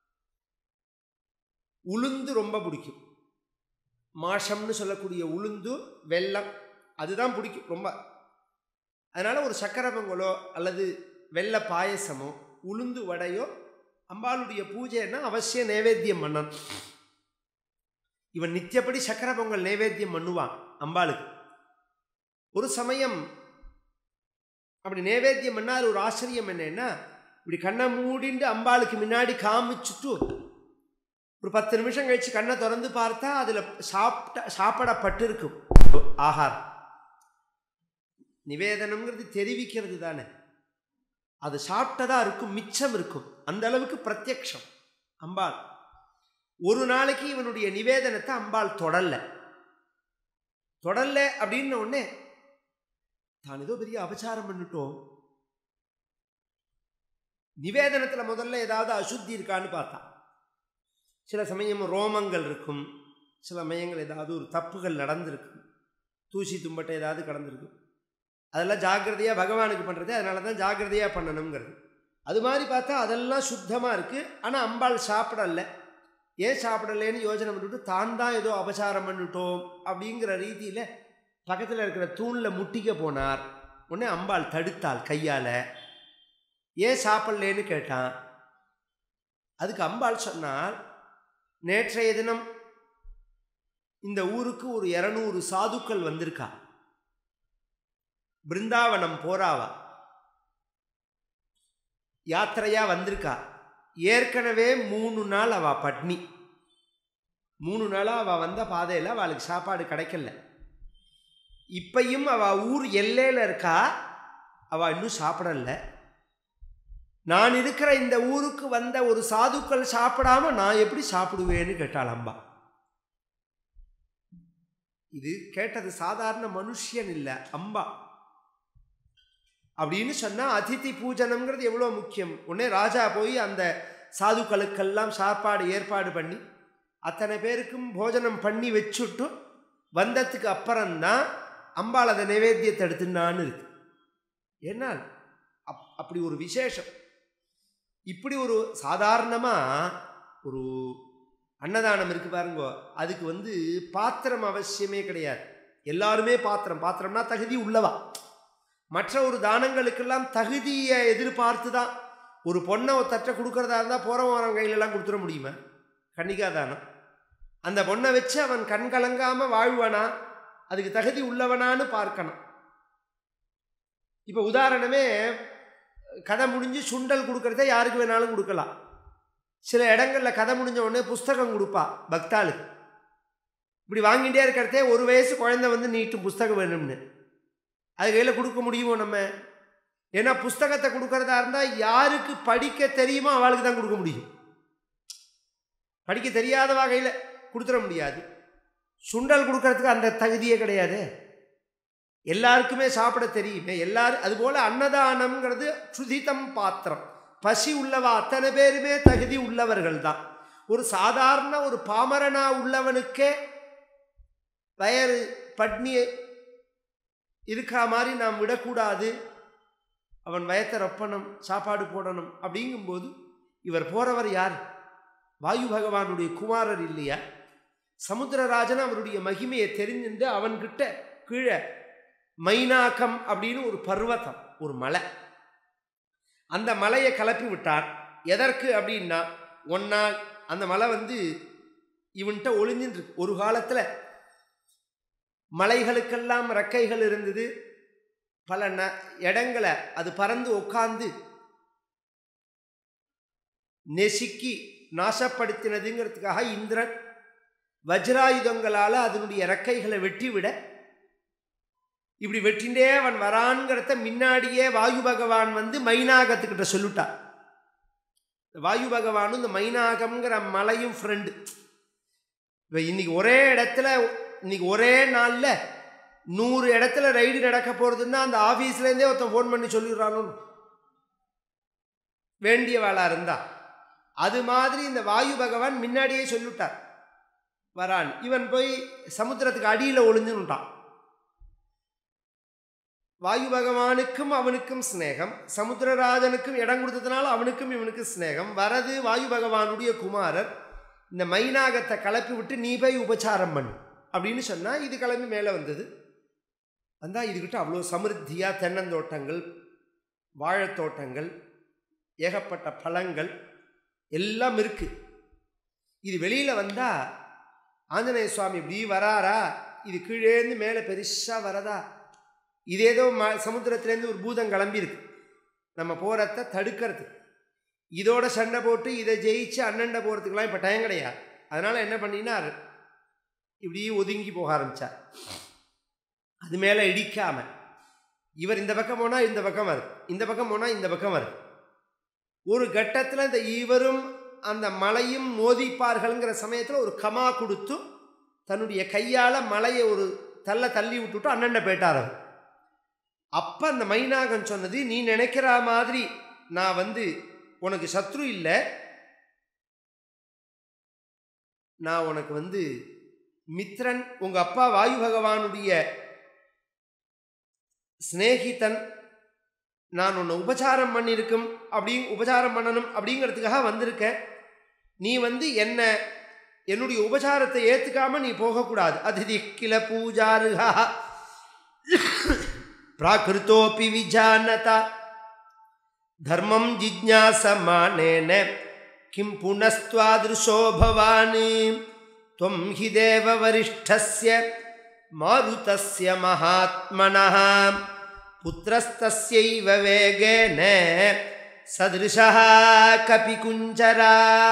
உளுந்து ரொம்ப பிடிக்கும் மாஷம்னு சொல்லக்கூடிய உளுந்து வெல்லம் அதுதான் பிடிக்கும் ரொம்ப அதனால் ஒரு சக்கரை பொங்கலோ அல்லது வெள்ள பாயசமோ உளுந்து வடையோ அம்பாளுடைய பூஜைன்னா அவசியம் நைவேத்தியம் பண்ணணும் இவன் நித்தியப்படி சக்கரை பொங்கல் நைவேத்தியம் பண்ணுவான் அம்பாளுக்கு ஒரு சமயம் அப்படி நைவேத்தியம் பண்ணால் ஒரு ஆச்சரியம் என்னன்னா இப்படி கண்ணை மூடிண்டு அம்பாளுக்கு முன்னாடி காமிச்சுட்டு ஒரு பத்து நிமிஷம் கழிச்சு கண்ணை திறந்து பார்த்தா அதில் சாப்பிட்ட சாப்பிடப்பட்டிருக்கும் ஆகாரம் நிவேதனம்ங்கிறது தெரிவிக்கிறது தானே அது சாப்பிட்டதா இருக்கும் மிச்சம் இருக்கும் அந்த அளவுக்கு பிரத்யக்ஷம் அம்பாள் ஒரு நாளைக்கு இவனுடைய நிவேதனத்தை அம்பாள் தொடல்ல தொடல்ல அப்படின்ன உடனே தான் ஏதோ பெரிய அபச்சாரம் பண்ணிட்டோம் நிவேதனத்தில் முதல்ல ஏதாவது அசுத்தி இருக்கான்னு பார்த்தா சில சமயம் ரோமங்கள் இருக்கும் சில சமயங்கள் ஏதாவது ஒரு தப்புகள் நடந்திருக்கும் தூசி தும்பட்டை ஏதாவது கடந்திருக்கும் அதெல்லாம் ஜாக்கிரதையாக பகவானுக்கு பண்ணுறது அதனால தான் ஜாக்கிரதையாக பண்ணணுங்கிறது அது மாதிரி பார்த்தா அதெல்லாம் சுத்தமாக இருக்குது ஆனால் அம்பாள் சாப்பிடல ஏன் சாப்பிடலேன்னு யோசனை பண்ணிவிட்டு தான் தான் ஏதோ அபசாரம் பண்ணிட்டோம் அப்படிங்கிற ரீதியில் பக்கத்தில் இருக்கிற தூணில் முட்டிக்க போனார் உடனே அம்பாள் தடுத்தாள் கையால் ஏன் சாப்பிட்லேன்னு கேட்டான் அதுக்கு அம்பாள் சொன்னால் நேற்றைய தினம் இந்த ஊருக்கு ஒரு இரநூறு சாதுக்கள் வந்திருக்கா பிருந்தாவனம் போறாவா யாத்திரையா வந்திருக்கா ஏற்கனவே மூணு நாள் அவ பட்னி மூணு நாளாக அவள் வந்த பாதையில் அவளுக்கு சாப்பாடு கிடைக்கல இப்பையும் அவள் ஊர் எல்லையில் இருக்கா அவள் இன்னும் சாப்பிடல நான் இருக்கிற இந்த ஊருக்கு வந்த ஒரு சாதுக்கள் சாப்பிடாம நான் எப்படி சாப்பிடுவேன்னு கேட்டாள் அம்பா இது கேட்டது சாதாரண மனுஷன் இல்லை அம்பா அப்படின்னு சொன்னால் அதிதி பூஜனம்ங்கிறது எவ்வளோ முக்கியம் உடனே ராஜா போய் அந்த சாதுக்களுக்கெல்லாம் சாப்பாடு ஏற்பாடு பண்ணி அத்தனை பேருக்கும் போஜனம் பண்ணி வச்சுட்டு வந்ததுக்கு அப்புறம்தான் அம்பாள் அதை நைவேத்தியத்தை எடுத்துனான்னு இருக்கு ஏன்னால் அப் அப்படி ஒரு விசேஷம் இப்படி ஒரு சாதாரணமாக ஒரு அன்னதானம் இருக்குது பாருங்கோ அதுக்கு வந்து பாத்திரம் அவசியமே கிடையாது எல்லாருமே பாத்திரம் பாத்திரம்னா தகுதி உள்ளவா மற்ற ஒரு தானங்களுக்கெல்லாம் தகுதியை எதிர்பார்த்து தான் ஒரு பொண்ணை ஒரு தட்டை கொடுக்கறதா இருந்தால் போகிறவன் வரவன் கையிலெல்லாம் கொடுத்துட முடியுமா கன்னிகா தானம் அந்த பொண்ணை வச்சு அவன் கண் கலங்காமல் வாழ்வானா அதுக்கு தகுதி உள்ளவனான்னு பார்க்கணும் இப்போ உதாரணமே கதை முடிஞ்சு சுண்டல் கொடுக்கறத யாருக்கு வேணாலும் கொடுக்கலாம் சில இடங்களில் கதை முடிஞ்ச உடனே புஸ்தகம் கொடுப்பா பக்தாளுக்கு இப்படி வாங்கிட்டே இருக்கிறதே ஒரு வயசு குழந்தை வந்து நீட்டும் புஸ்தகம் வேணும்னு அது கையில் கொடுக்க முடியுமோ நம்ம ஏன்னா புஸ்தகத்தை கொடுக்கறதா இருந்தால் யாருக்கு படிக்க தெரியுமோ அவளுக்கு தான் கொடுக்க முடியும் படிக்க தெரியாத வகையில் கொடுத்துட முடியாது சுண்டல் கொடுக்கறதுக்கு அந்த தகுதியே கிடையாது எல்லாருக்குமே சாப்பிட தெரியுமே எல்லாரும் அதுபோல் அன்னதானம்ங்கிறது சுதிதம் பாத்திரம் பசி உள்ளவா அத்தனை பேருமே தகுதி உள்ளவர்கள் தான் ஒரு சாதாரண ஒரு பாமரனா உள்ளவனுக்கே வயறு பட்னியை இருக்கா மாதிரி நாம் விடக்கூடாது அவன் வயத்தை ரொப்பணும் சாப்பாடு போடணும் அப்படிங்கும்போது இவர் போகிறவர் யார் வாயு பகவானுடைய குமாரர் இல்லையா சமுத்திரராஜன் அவருடைய மகிமையை தெரிஞ்சுட்டு அவன்கிட்ட கீழே மைனாக்கம் அப்படின்னு ஒரு பர்வதம் ஒரு மலை அந்த மலையை கலப்பி விட்டார் எதற்கு அப்படின்னா ஒன்னா அந்த மலை வந்து இவன்கிட்ட ஒளிஞ்சுட்டு இருக்கு ஒரு காலத்தில் மலைகளுக்கெல்லாம் ரெக்கைகள் இருந்தது பல ந இடங்களை அது பறந்து உட்கார்ந்து நெசுக்கி நாசப்படுத்தினதுங்கிறதுக்காக இந்திரன் வஜ்ராயுதங்களால் அதனுடைய ரெக்கைகளை வெட்டி விட இப்படி வெட்டிண்டே அவன் வரான்ங்கிறத முன்னாடியே வாயு பகவான் வந்து மைனாகத்துக்கிட்ட சொல்லிட்டான் வாயு பகவானும் இந்த மைனாகம்ங்கிற மலையும் ஃப்ரெண்டு இப்போ இன்னைக்கு ஒரே இடத்துல இன்னைக்கு ஒரே நாளில் நூறு இடத்துல ரைடு நடக்க போகிறதுன்னா அந்த ஆஃபீஸ்லேருந்தே ஒருத்தன் ஃபோன் பண்ணி சொல்லிடுறானு வேண்டிய வேலை இருந்தா அது மாதிரி இந்த வாயு பகவான் முன்னாடியே சொல்லிவிட்டார் வரான் இவன் போய் சமுத்திரத்துக்கு அடியில் ஒளிஞ்சுன்னுட்டான் வாயு பகவானுக்கும் அவனுக்கும் ஸ்நேகம் சமுத்திரராஜனுக்கும் இடம் கொடுத்ததுனால அவனுக்கும் இவனுக்கு ஸ்நேகம் வரது வாயு பகவானுடைய குமாரர் இந்த மைனாகத்தை கலப்பி விட்டு நீ போய் உபச்சாரம் பண்ணு அப்படின்னு சொன்னால் இது கிளம்பி மேலே வந்தது வந்தால் இதுக்கிட்ட அவ்வளோ சமிருத்தியாக தென்னந்தோட்டங்கள் வாழைத்தோட்டங்கள் ஏகப்பட்ட பழங்கள் எல்லாம் இருக்குது இது வெளியில் வந்தால் ஆஞ்சநேய சுவாமி இப்படி வராரா இது கீழேந்து மேலே பெருசாக வரதா இது ஏதோ ம சமுத்திரத்துலேருந்து ஒரு பூதம் கிளம்பியிருக்கு நம்ம போகிறத தடுக்கிறது இதோட சண்டை போட்டு இதை ஜெயிச்சு அண்ணண்டை போகிறதுக்கெலாம் இப்போ டைம் கிடையாது அதனால் என்ன பண்ணினார் இப்படி ஒதுங்கி போக ஆரம்பித்தார் அது மேலே இடிக்காமல் இவர் இந்த பக்கம் போனால் இந்த பக்கம் வருது இந்த பக்கம் போனால் இந்த பக்கம் வருது ஒரு கட்டத்தில் இந்த இவரும் அந்த மலையும் மோதிப்பார்கள்ங்கிற சமயத்தில் ஒரு கமா கொடுத்து தன்னுடைய கையால் மலையை ஒரு தள்ள தள்ளி விட்டுட்டு அண்ணண்ட போயிட்டார் அவர் அப்போ அந்த மைனாகன் சொன்னது நீ நினைக்கிற மாதிரி நான் வந்து உனக்கு சத்ரு இல்லை நான் உனக்கு வந்து மித்ரன் உங்கள் அப்பா வாயு பகவானுடைய சிநேகிதன் நான் உன்னை உபச்சாரம் பண்ணியிருக்கும் அப்படி உபச்சாரம் பண்ணணும் அப்படிங்கிறதுக்காக வந்திருக்கேன் நீ வந்து என்ன என்னுடைய உபச்சாரத்தை ஏற்றுக்காம நீ போகக்கூடாது அதிதி கில பூஜாருகா பிராகிருத்தோப்பி விஜானதா தர்மம் ஜிஜ்ஞாசமானேன கிம் புனஸ்துவாதிருஷோ பவானி त्वं हि देववरिष्ठस्य मारुतस्य महात्मनः पुत्रस्तस्यैव वेगेन सदृशः கபிகுஞ்சரா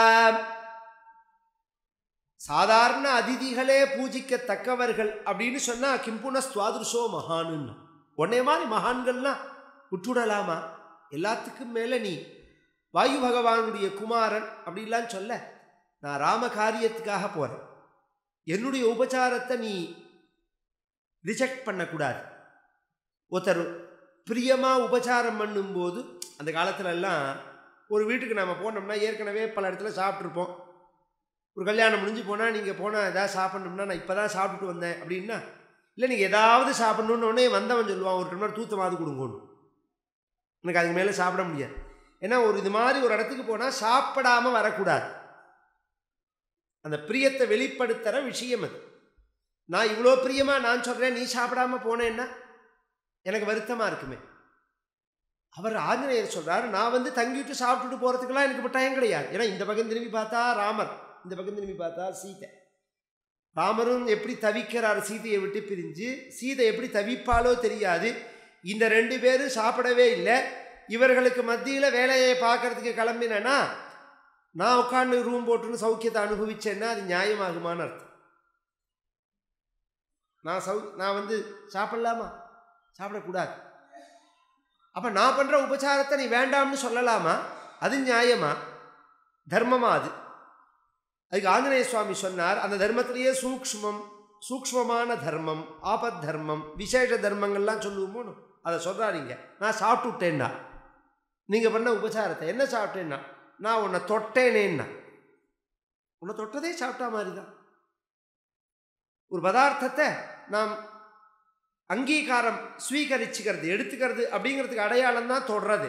சாதாரண அதிதிகளே பூஜிக்கத்தக்கவர்கள் அப்படின்னு சொன்னால் கிம்புன ஸ்வாதிருஷோ மகானுன்னு உன்னை மாதிரி மகான்கள்லாம் விட்டுடலாமா எல்லாத்துக்கும் மேலே நீ வாயு பகவானுடைய குமாரன் அப்படிலாம் சொல்ல நான் ராம காரியத்துக்காக போகிறேன் என்னுடைய உபச்சாரத்தை நீ ரிஜெக்ட் பண்ணக்கூடாது ஒருத்தர் பிரியமாக உபச்சாரம் பண்ணும்போது அந்த காலத்துலலாம் ஒரு வீட்டுக்கு நம்ம போனோம்னா ஏற்கனவே பல இடத்துல சாப்பிட்ருப்போம் ஒரு கல்யாணம் முடிஞ்சு போனால் நீங்கள் போனால் எதாவது சாப்பிட்ணும்னா நான் இப்போ தான் சாப்பிட்டுட்டு வந்தேன் அப்படின்னா இல்லை நீங்கள் ஏதாவது சாப்பிட்ணுன்னு உடனே வந்தவன் சொல்லுவான் ஒரு டம்ளர் தூத்தமாவது கொடுங்கணும் எனக்கு அதுக்கு மேலே சாப்பிட முடியாது ஏன்னா ஒரு இது மாதிரி ஒரு இடத்துக்கு போனால் சாப்பிடாம வரக்கூடாது அந்த பிரியத்தை வெளிப்படுத்துகிற விஷயம் அது நான் இவ்வளோ பிரியமாக நான் சொல்கிறேன் நீ சாப்பிடாம போனேன்னா எனக்கு வருத்தமாக இருக்குமே அவர் ஆஞ்சநேயர் சொல்கிறார் நான் வந்து தங்கிட்டு சாப்பிட்டுட்டு போகிறதுக்கெல்லாம் எனக்கு இப்போ டைம் கிடையாது ஏன்னா இந்த பக்கம் திரும்பி பார்த்தா ராமர் இந்த பக்கம் திரும்பி பார்த்தா சீதை ராமரும் எப்படி தவிக்கிறார் சீதையை விட்டு பிரிஞ்சு சீதை எப்படி தவிப்பாலோ தெரியாது இந்த ரெண்டு பேரும் சாப்பிடவே இல்லை இவர்களுக்கு மத்தியில் வேலையை பார்க்கறதுக்கு கிளம்பினேன்னா நான் உட்காந்து ரூம் போட்டுன்னு சௌக்கியத்தை அனுபவிச்சேன்னா அது நியாயமாகுமான்னு அர்த்தம் நான் சௌ நான் வந்து சாப்பிடலாமா சாப்பிடக்கூடாது அப்போ நான் பண்ணுற உபச்சாரத்தை நீ வேண்டாம்னு சொல்லலாமா அது நியாயமா தர்மமா அது அதுக்கு ஆஞ்சநேய சுவாமி சொன்னார் அந்த தர்மத்திலேயே சூக்ஷ்மம் சூக்ஷ்மமான தர்மம் ஆபத் தர்மம் விசேஷ தர்மங்கள்லாம் சொல்லுவோமோ அதை சொல்கிறாருங்க நான் சாப்பிட்டுட்டேன்னா நீங்கள் பண்ண உபச்சாரத்தை என்ன சாப்பிட்டேன்னா நான் உன்னை தொட்டேனேன்னா உன்னை தொட்டதே சாப்பிட்டா மாதிரி தான் ஒரு பதார்த்தத்தை நாம் அங்கீகாரம் ஸ்வீகரிச்சுக்கிறது எடுத்துக்கிறது அப்படிங்கிறதுக்கு அடையாளம் தான் தொடுறது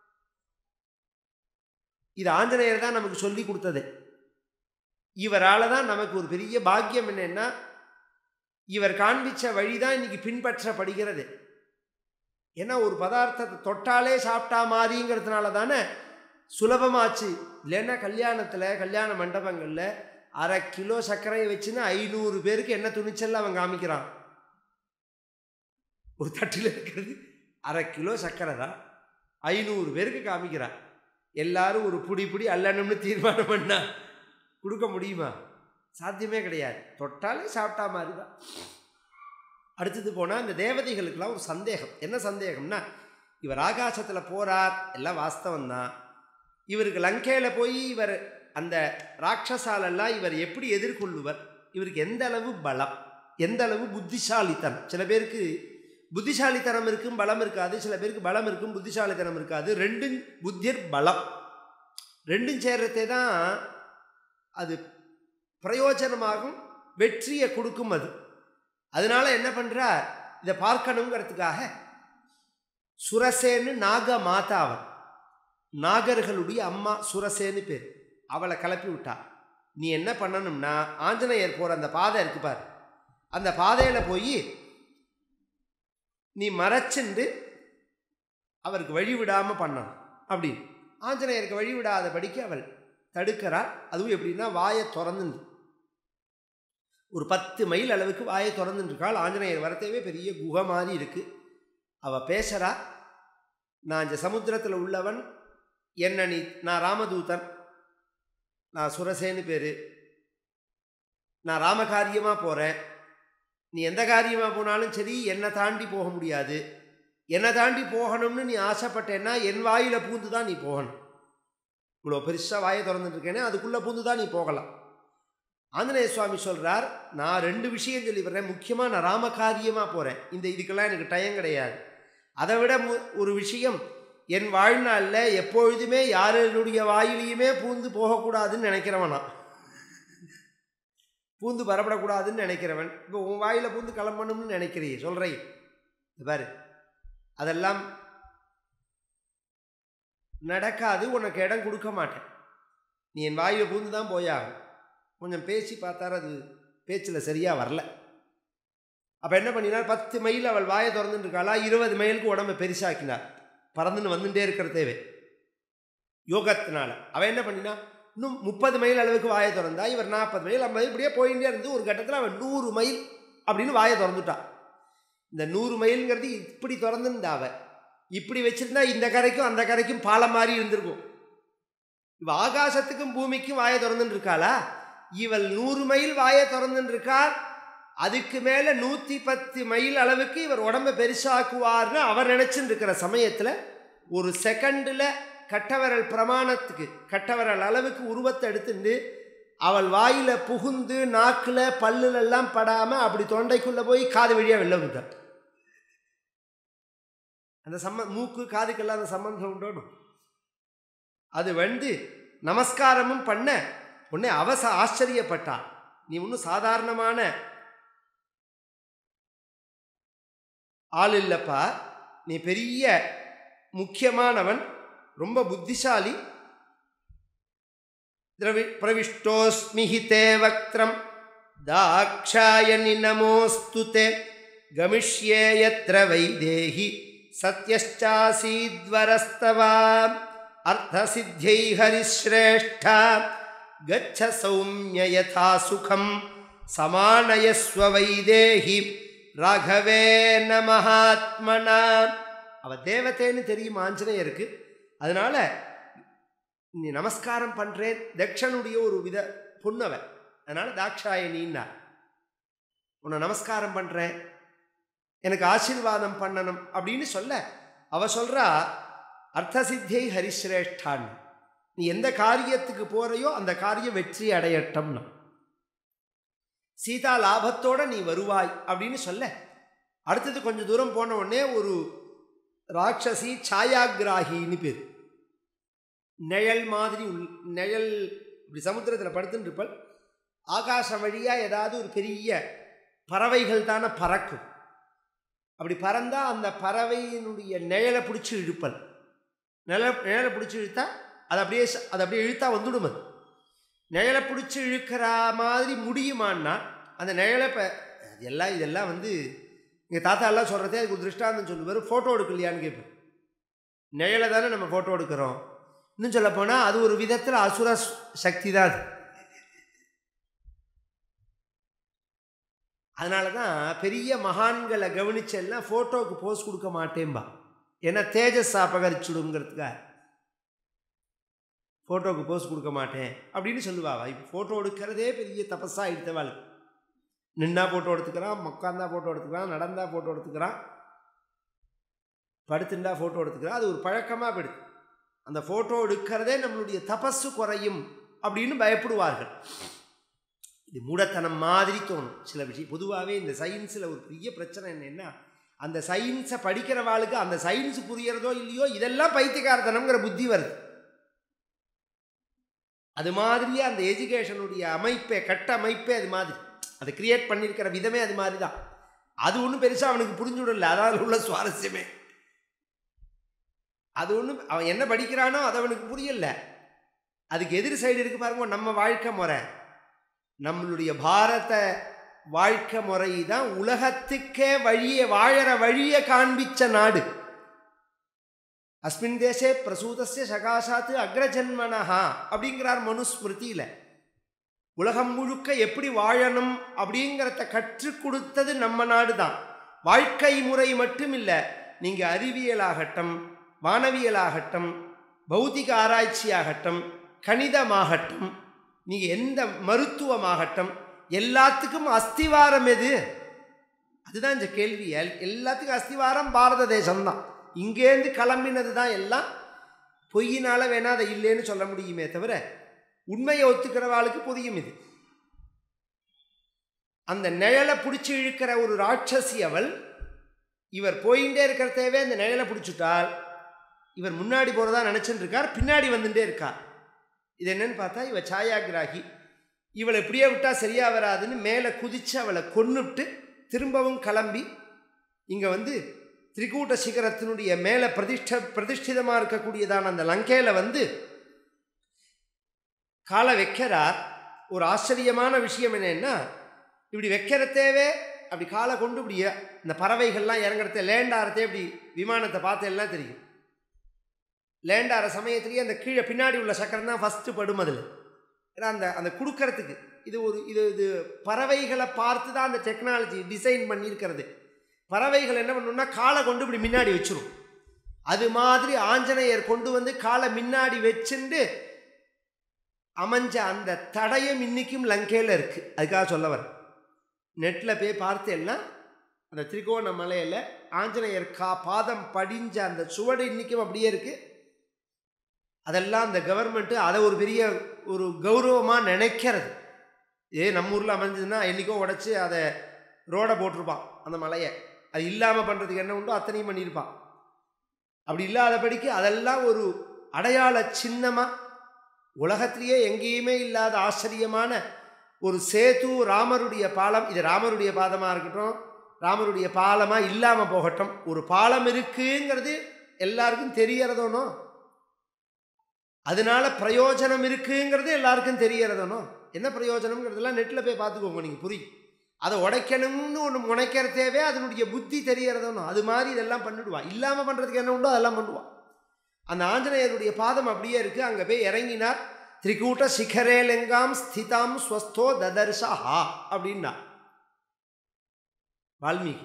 இது ஆஞ்சநேயர் தான் நமக்கு சொல்லி கொடுத்தது இவரால் தான் நமக்கு ஒரு பெரிய பாக்கியம் என்னன்னா இவர் காண்பிச்ச வழி தான் இன்னைக்கு பின்பற்றப்படுகிறது ஏன்னா ஒரு பதார்த்தத்தை தொட்டாலே சாப்பிட்டா மாதிரிங்கிறதுனால தானே சுலபமாச்சு இல்லைன்னா கல்யாணத்தில் கல்யாண மண்டபங்களில் அரை கிலோ சர்க்கரையை வச்சுன்னு ஐநூறு பேருக்கு என்ன துணிச்சல்ல அவன் காமிக்கிறான் ஒரு தட்டில் இருக்கிறது அரை கிலோ சர்க்கரை தான் ஐநூறு பேருக்கு காமிக்கிறான் எல்லாரும் ஒரு புடி புடி அல்லணும்னு தீர்மானம் பண்ணா கொடுக்க முடியுமா சாத்தியமே கிடையாது தொட்டாலே சாப்பிட்டா மாதிரி தான் அடுத்தது போனால் இந்த தேவதைகளுக்கெல்லாம் ஒரு சந்தேகம் என்ன சந்தேகம்னா இவர் ஆகாசத்தில் போகிறார் எல்லாம் வாஸ்தவம் தான் இவருக்கு லங்கையில் போய் இவர் அந்த ராட்சசாலெல்லாம் இவர் எப்படி எதிர்கொள்ளுவர் இவருக்கு எந்த அளவு பலம் எந்த அளவு புத்திசாலித்தனம் சில பேருக்கு புத்திசாலித்தனம் இருக்கும் பலம் இருக்காது சில பேருக்கு பலம் இருக்கும் புத்திசாலித்தனம் இருக்காது ரெண்டும் புத்திர் பலம் ரெண்டும் சேர்றதே தான் அது பிரயோஜனமாகும் வெற்றியை கொடுக்கும் அது அதனால என்ன பண்ணுறார் இதை பார்க்கணுங்கிறதுக்காக சுரசேன்னு நாக மாதாவன் நாகர்களுடைய அம்மா சுரசேன்னு பேர் அவளை கிளப்பி விட்டா நீ என்ன பண்ணணும்னா ஆஞ்சநேயர் போகிற அந்த பாதை இருக்கு பார் அந்த பாதையில் போய் நீ மறைச்சுண்டு அவருக்கு வழி விடாமல் பண்ணணும் அப்படின்னு ஆஞ்சநேயருக்கு வழி விடாதபடிக்கு அவள் தடுக்கிறாள் அதுவும் எப்படின்னா வாயை திறந்துண்டு ஒரு பத்து மைல் அளவுக்கு வாயை திறந்துட்டுருக்காள் ஆஞ்சநேயர் வரத்தேவே பெரிய குகை மாதிரி இருக்குது அவள் பேசுகிறா நான் இந்த சமுத்திரத்தில் உள்ளவன் என்ன நீ நான் ராமதூதன் நான் சுரசேன்னு பேர் நான் ராமகாரியமாக போகிறேன் நீ எந்த காரியமாக போனாலும் சரி என்னை தாண்டி போக முடியாது என்னை தாண்டி போகணும்னு நீ ஆசைப்பட்டேன்னா என் வாயில் பூந்து தான் நீ போகணும் இவ்வளோ பெருசாக வாயை திறந்துட்டுருக்கேனே அதுக்குள்ளே பூந்து தான் நீ போகலாம் ஆஞ்சநேய சுவாமி சொல்கிறார் நான் ரெண்டு விஷயம் சொல்லி வர்றேன் முக்கியமாக நான் ராமகாரியமாக போகிறேன் இந்த இதுக்கெல்லாம் எனக்கு டயம் கிடையாது அதை விட மு ஒரு விஷயம் என் வாழ்நாளில் எப்பொழுதுமே யாருடைய வாயிலையுமே பூந்து போகக்கூடாதுன்னு நினைக்கிறவனா பூந்து பரப்படக்கூடாதுன்னு நினைக்கிறவன் இப்போ உன் வாயில் பூந்து கிளம்பணும்னு நினைக்கிறீ சொல்கிறீ பாரு அதெல்லாம் நடக்காது உனக்கு இடம் கொடுக்க மாட்டேன் நீ என் வாயில் பூந்து தான் போயாகும் கொஞ்சம் பேசி பார்த்தார் அது பேச்சில் சரியாக வரல அப்போ என்ன பண்ணினார் பத்து மைல் அவள் வாயை திறந்துட்டு இருக்காளா இருபது மைலுக்கு உடம்பை பெருசாக்கினார் பறந்துன்னு வந்துட்டே இருக்கிற தேவை யோகத்தினால அவன் என்ன பண்ணினா இன்னும் முப்பது மைல் அளவுக்கு வாயை திறந்தா இவர் நாற்பது மைல் ஐம்பது இப்படியே போயிட்டே இருந்து ஒரு கட்டத்தில் அவன் நூறு மைல் அப்படின்னு வாயை திறந்துட்டான் இந்த நூறு மைல்ங்கிறது இப்படி திறந்துருந்தா அவ இப்படி வச்சிருந்தா இந்த கரைக்கும் அந்த கரைக்கும் பாலம் மாதிரி இருந்திருக்கும் இவ ஆகாசத்துக்கும் பூமிக்கும் வாயை திறந்துட்டு இருக்காளா இவள் நூறு மைல் வாயை திறந்துட்டு இருக்கார் அதுக்கு மேலே நூற்றி பத்து மைல் அளவுக்கு இவர் உடம்பை பெருசாக்குவார்னு அவர் நினச்சிட்டு இருக்கிற சமயத்தில் ஒரு செகண்டில் கட்டவரல் பிரமாணத்துக்கு கட்டவரல் அளவுக்கு உருவத்தை எடுத்துட்டு அவள் வாயில் புகுந்து நாக்கில் பல்லுலெல்லாம் படாமல் அப்படி தொண்டைக்குள்ளே போய் காது வழியாக வெளில விட்டார் அந்த சம்ம மூக்கு காதுக்கெல்லாம் அந்த சம்பந்தம் உண்டோணும் அது வந்து நமஸ்காரமும் பண்ண உடனே அவச ஆச்சரியப்பட்டா நீ ஒன்றும் சாதாரணமான ஆள் இல்லைப்பா நீ பெரிய முக்கியமானவன் ரொம்ப புத்திசாலி திரவி பிரவிஷ்டோஸ்மி ஹிதே வக்திரம் தாக்ஷாயனி நமோஸ்து தே கமிஷ்யே யத்ர வைதேகி சத்யஷ்டாசீத்வரஸ்தவா அர்த்தசித்தியை ஹரிஸ்ரேஷ்டா கச்ச சௌமிய யதா சுகம் சமானயஸ்வ வைதேகி ராகவேன மகாத்மனா அவ தேவதேன்னு தெரியும் ஆஞ்சநேயருக்கு அதனால நீ நமஸ்காரம் பண்ணுறேன் தக்ஷனுடைய ஒரு வித பொண்ணவன் அதனால தாக்ஷாயணின்னா உன்னை நமஸ்காரம் பண்ணுறேன் எனக்கு ஆசீர்வாதம் பண்ணணும் அப்படின்னு சொல்ல அவ சொல்கிறா அர்த்தசித்தியை ஹரிஸ்ரேஷ்டான் நீ எந்த காரியத்துக்கு போறையோ அந்த காரியம் வெற்றி அடையட்டம்னா சீதா லாபத்தோட நீ வருவாய் அப்படின்னு சொல்ல அடுத்தது கொஞ்சம் தூரம் போன உடனே ஒரு ராட்சசி சாயாகிராகின்னு பேர் நிழல் மாதிரி உள் நிழல் இப்படி சமுத்திரத்தில் படுத்துட்டு இருப்பல் ஆகாசம் வழியாக ஏதாவது ஒரு பெரிய பறவைகள் தானே பறக்கும் அப்படி பறந்தால் அந்த பறவையினுடைய நிழலை பிடிச்சி இழுப்பல் நிழலை நிழலை பிடிச்சி இழுத்தா அது அப்படியே அது அப்படியே இழுத்தா வந்துடும் அது நிழலை பிடிச்சி இழுக்கிற மாதிரி முடியுமான்னா அந்த நிழலை இப்போ எல்லாம் இதெல்லாம் வந்து எங்கள் தாத்தா எல்லாம் சொல்கிறதே அதுக்கு ஒரு திருஷ்டாந்தம் சொல்லுவார் ஃபோட்டோ எடுக்கலையான்னு கேட்பேன் நிழலை தானே நம்ம ஃபோட்டோ எடுக்கிறோம் இன்னும் சொல்ல போனால் அது ஒரு விதத்தில் அசுர சக்தி தான் அது அதனால தான் பெரிய மகான்களை கவனிச்செல்லாம் ஃபோட்டோவுக்கு போஸ் கொடுக்க மாட்டேன்பா ஏன்னா தேஜஸ் அபகரிச்சுடுங்கிறதுக்காக ஃபோட்டோவுக்கு போஸ் கொடுக்க மாட்டேன் அப்படின்னு சொல்லுவாவா இப்போ ஃபோட்டோ எடுக்கிறதே பெரிய தபஸாக எடுத்தவாள் நின்னா ஃபோட்டோ எடுத்துக்கிறான் உட்காந்தா ஃபோட்டோ எடுத்துக்கிறான் நடந்தா ஃபோட்டோ எடுத்துக்கிறான் படுத்துண்டா ஃபோட்டோ எடுத்துக்கிறான் அது ஒரு பழக்கமாக போயிடுது அந்த ஃபோட்டோ எடுக்கிறதே நம்மளுடைய தபஸு குறையும் அப்படின்னு பயப்படுவார்கள் இது மூடத்தனம் மாதிரி தோணும் சில விஷயம் பொதுவாகவே இந்த சயின்ஸில் ஒரு பெரிய பிரச்சனை என்னென்னா அந்த சயின்ஸை படிக்கிறவாளுக்கு அந்த சயின்ஸ் புரியறதோ இல்லையோ இதெல்லாம் பைத்தியக்காரத்தனம்ங்கிற புத்தி வருது அது மாதிரியே அந்த எஜுகேஷனுடைய அமைப்பே கட்ட அமைப்பே அது மாதிரி அதை கிரியேட் பண்ணியிருக்கிற விதமே அது மாதிரி தான் அது ஒன்றும் பெருசாக அவனுக்கு புரிஞ்சுடல அதாவது உள்ள சுவாரஸ்யமே அது ஒன்றும் அவன் என்ன படிக்கிறானோ அது அவனுக்கு புரியல அதுக்கு எதிர் சைடு இருக்கு பாருங்க நம்ம வாழ்க்கை முறை நம்மளுடைய பாரத வாழ்க்கை முறை தான் உலகத்துக்கே வழியை வாழற வழியை காண்பிச்ச நாடு அஸ்மின் தேசே பிரசூதஸ்ய சகாசாத்து அக்ரஜன்மனஹா அப்படிங்கிறார் மனுஸ்மிருதியில் உலகம் முழுக்க எப்படி வாழணும் அப்படிங்கிறத கற்றுக் கொடுத்தது நம்ம நாடு தான் வாழ்க்கை முறை மட்டும் இல்லை நீங்கள் அறிவியலாகட்டும் வானவியலாகட்டும் பௌத்திக ஆராய்ச்சியாகட்டும் கணிதமாகட்டும் நீங்கள் எந்த மருத்துவமாகட்டும் எல்லாத்துக்கும் அஸ்திவாரம் எது அதுதான் இந்த கேள்வி எல்- எல்லாத்துக்கும் அஸ்திவாரம் பாரத தேசம்தான் இங்கேருந்து கிளம்பினது தான் எல்லாம் பொய்யினால வேணா அதை இல்லைன்னு சொல்ல முடியுமே தவிர உண்மையை ஒத்துக்கிறவாளுக்கு புரியும் இது அந்த நிழலை பிடிச்சி இழுக்கிற ஒரு ராட்சசி அவள் இவர் போயிட்டே இருக்கிறதேவே அந்த நிழலை பிடிச்சுட்டால் இவர் முன்னாடி போகிறதா நினச்சிட்டு இருக்கார் பின்னாடி வந்துட்டே இருக்கார் இது என்னன்னு பார்த்தா இவ சாயாகிராகி இவளை இப்படியே விட்டால் சரியாக வராதுன்னு மேலே குதித்து அவளை கொன்னுட்டு திரும்பவும் கிளம்பி இங்கே வந்து திரிகூட்ட சிகரத்தினுடைய மேலே பிரதிஷ்ட பிரதிஷ்டிதமாக இருக்கக்கூடியதான அந்த லங்கையில் வந்து காலை வைக்கிறார் ஒரு ஆச்சரியமான விஷயம் என்னன்னா இப்படி வைக்கிறதேவே அப்படி காலை கொண்டு இப்படி இந்த பறவைகள்லாம் இறங்குறத லேண்ட் ஆகிறதே இப்படி விமானத்தை பார்த்து எல்லாம் தெரியும் லேண்ட் ஆகிற சமயத்திலேயே அந்த கீழே பின்னாடி உள்ள சக்கரம் தான் ஃபஸ்ட்டு படும் அதில் ஏன்னா அந்த அந்த கொடுக்கறதுக்கு இது ஒரு இது இது பறவைகளை பார்த்து தான் அந்த டெக்னாலஜி டிசைன் பண்ணியிருக்கிறது பறவைகள் என்ன பண்ணுன்னா காலை கொண்டு இப்படி முன்னாடி வச்சிரும் அது மாதிரி ஆஞ்சநேயர் கொண்டு வந்து காலை முன்னாடி வச்சுண்டு அமைஞ்ச அந்த தடயம் இன்னைக்கும் லங்கையில் இருக்குது அதுக்காக சொல்ல வரேன் நெட்டில் போய் பார்த்தேன்னா அந்த திரிகோண மலையில் ஆஞ்சநேயர் கா பாதம் படிஞ்ச அந்த சுவடு இன்றைக்கும் அப்படியே இருக்குது அதெல்லாம் அந்த கவர்மெண்ட்டு அதை ஒரு பெரிய ஒரு கௌரவமாக நினைக்கிறது ஏ நம்ம ஊரில் அமைஞ்சதுன்னா என்றைக்கோ உடச்சி அதை ரோடை போட்டிருப்பான் அந்த மலையை அது இல்லாமல் பண்ணுறதுக்கு என்ன உண்டோ அத்தனையும் பண்ணியிருப்பான் அப்படி இல்லாதபடிக்கு அதெல்லாம் ஒரு அடையாள சின்னமாக உலகத்திலேயே எங்கேயுமே இல்லாத ஆச்சரியமான ஒரு சேது ராமருடைய பாலம் இது ராமருடைய பாதமாக இருக்கட்டும் ராமருடைய பாலமாக இல்லாமல் போகட்டும் ஒரு பாலம் இருக்குங்கிறது எல்லாருக்கும் தெரியறதோனோ அதனால பிரயோஜனம் இருக்குங்கிறது எல்லாருக்கும் தெரியறதனோ என்ன பிரயோஜனம்ங்கிறதெல்லாம் நெட்டில் போய் பார்த்துக்கோங்க நீங்கள் புரியும் அதை உடைக்கணும்னு ஒன்று முனைக்கிறதேவே அதனுடைய புத்தி தெரியறதனோ அது மாதிரி இதெல்லாம் பண்ணிடுவா இல்லாமல் பண்ணுறதுக்கு என்ன உண்டோ அதெல்லாம் பண்ணுவான் அந்த ஆஞ்சநேயருடைய பாதம் அப்படியே இருக்குது அங்கே போய் இறங்கினார் திரிகூட்ட சிகரேலெங்காம் ஸ்திதாம் ஸ்வஸ்தோ ததர்ஷா அப்படின்னா வால்மீகி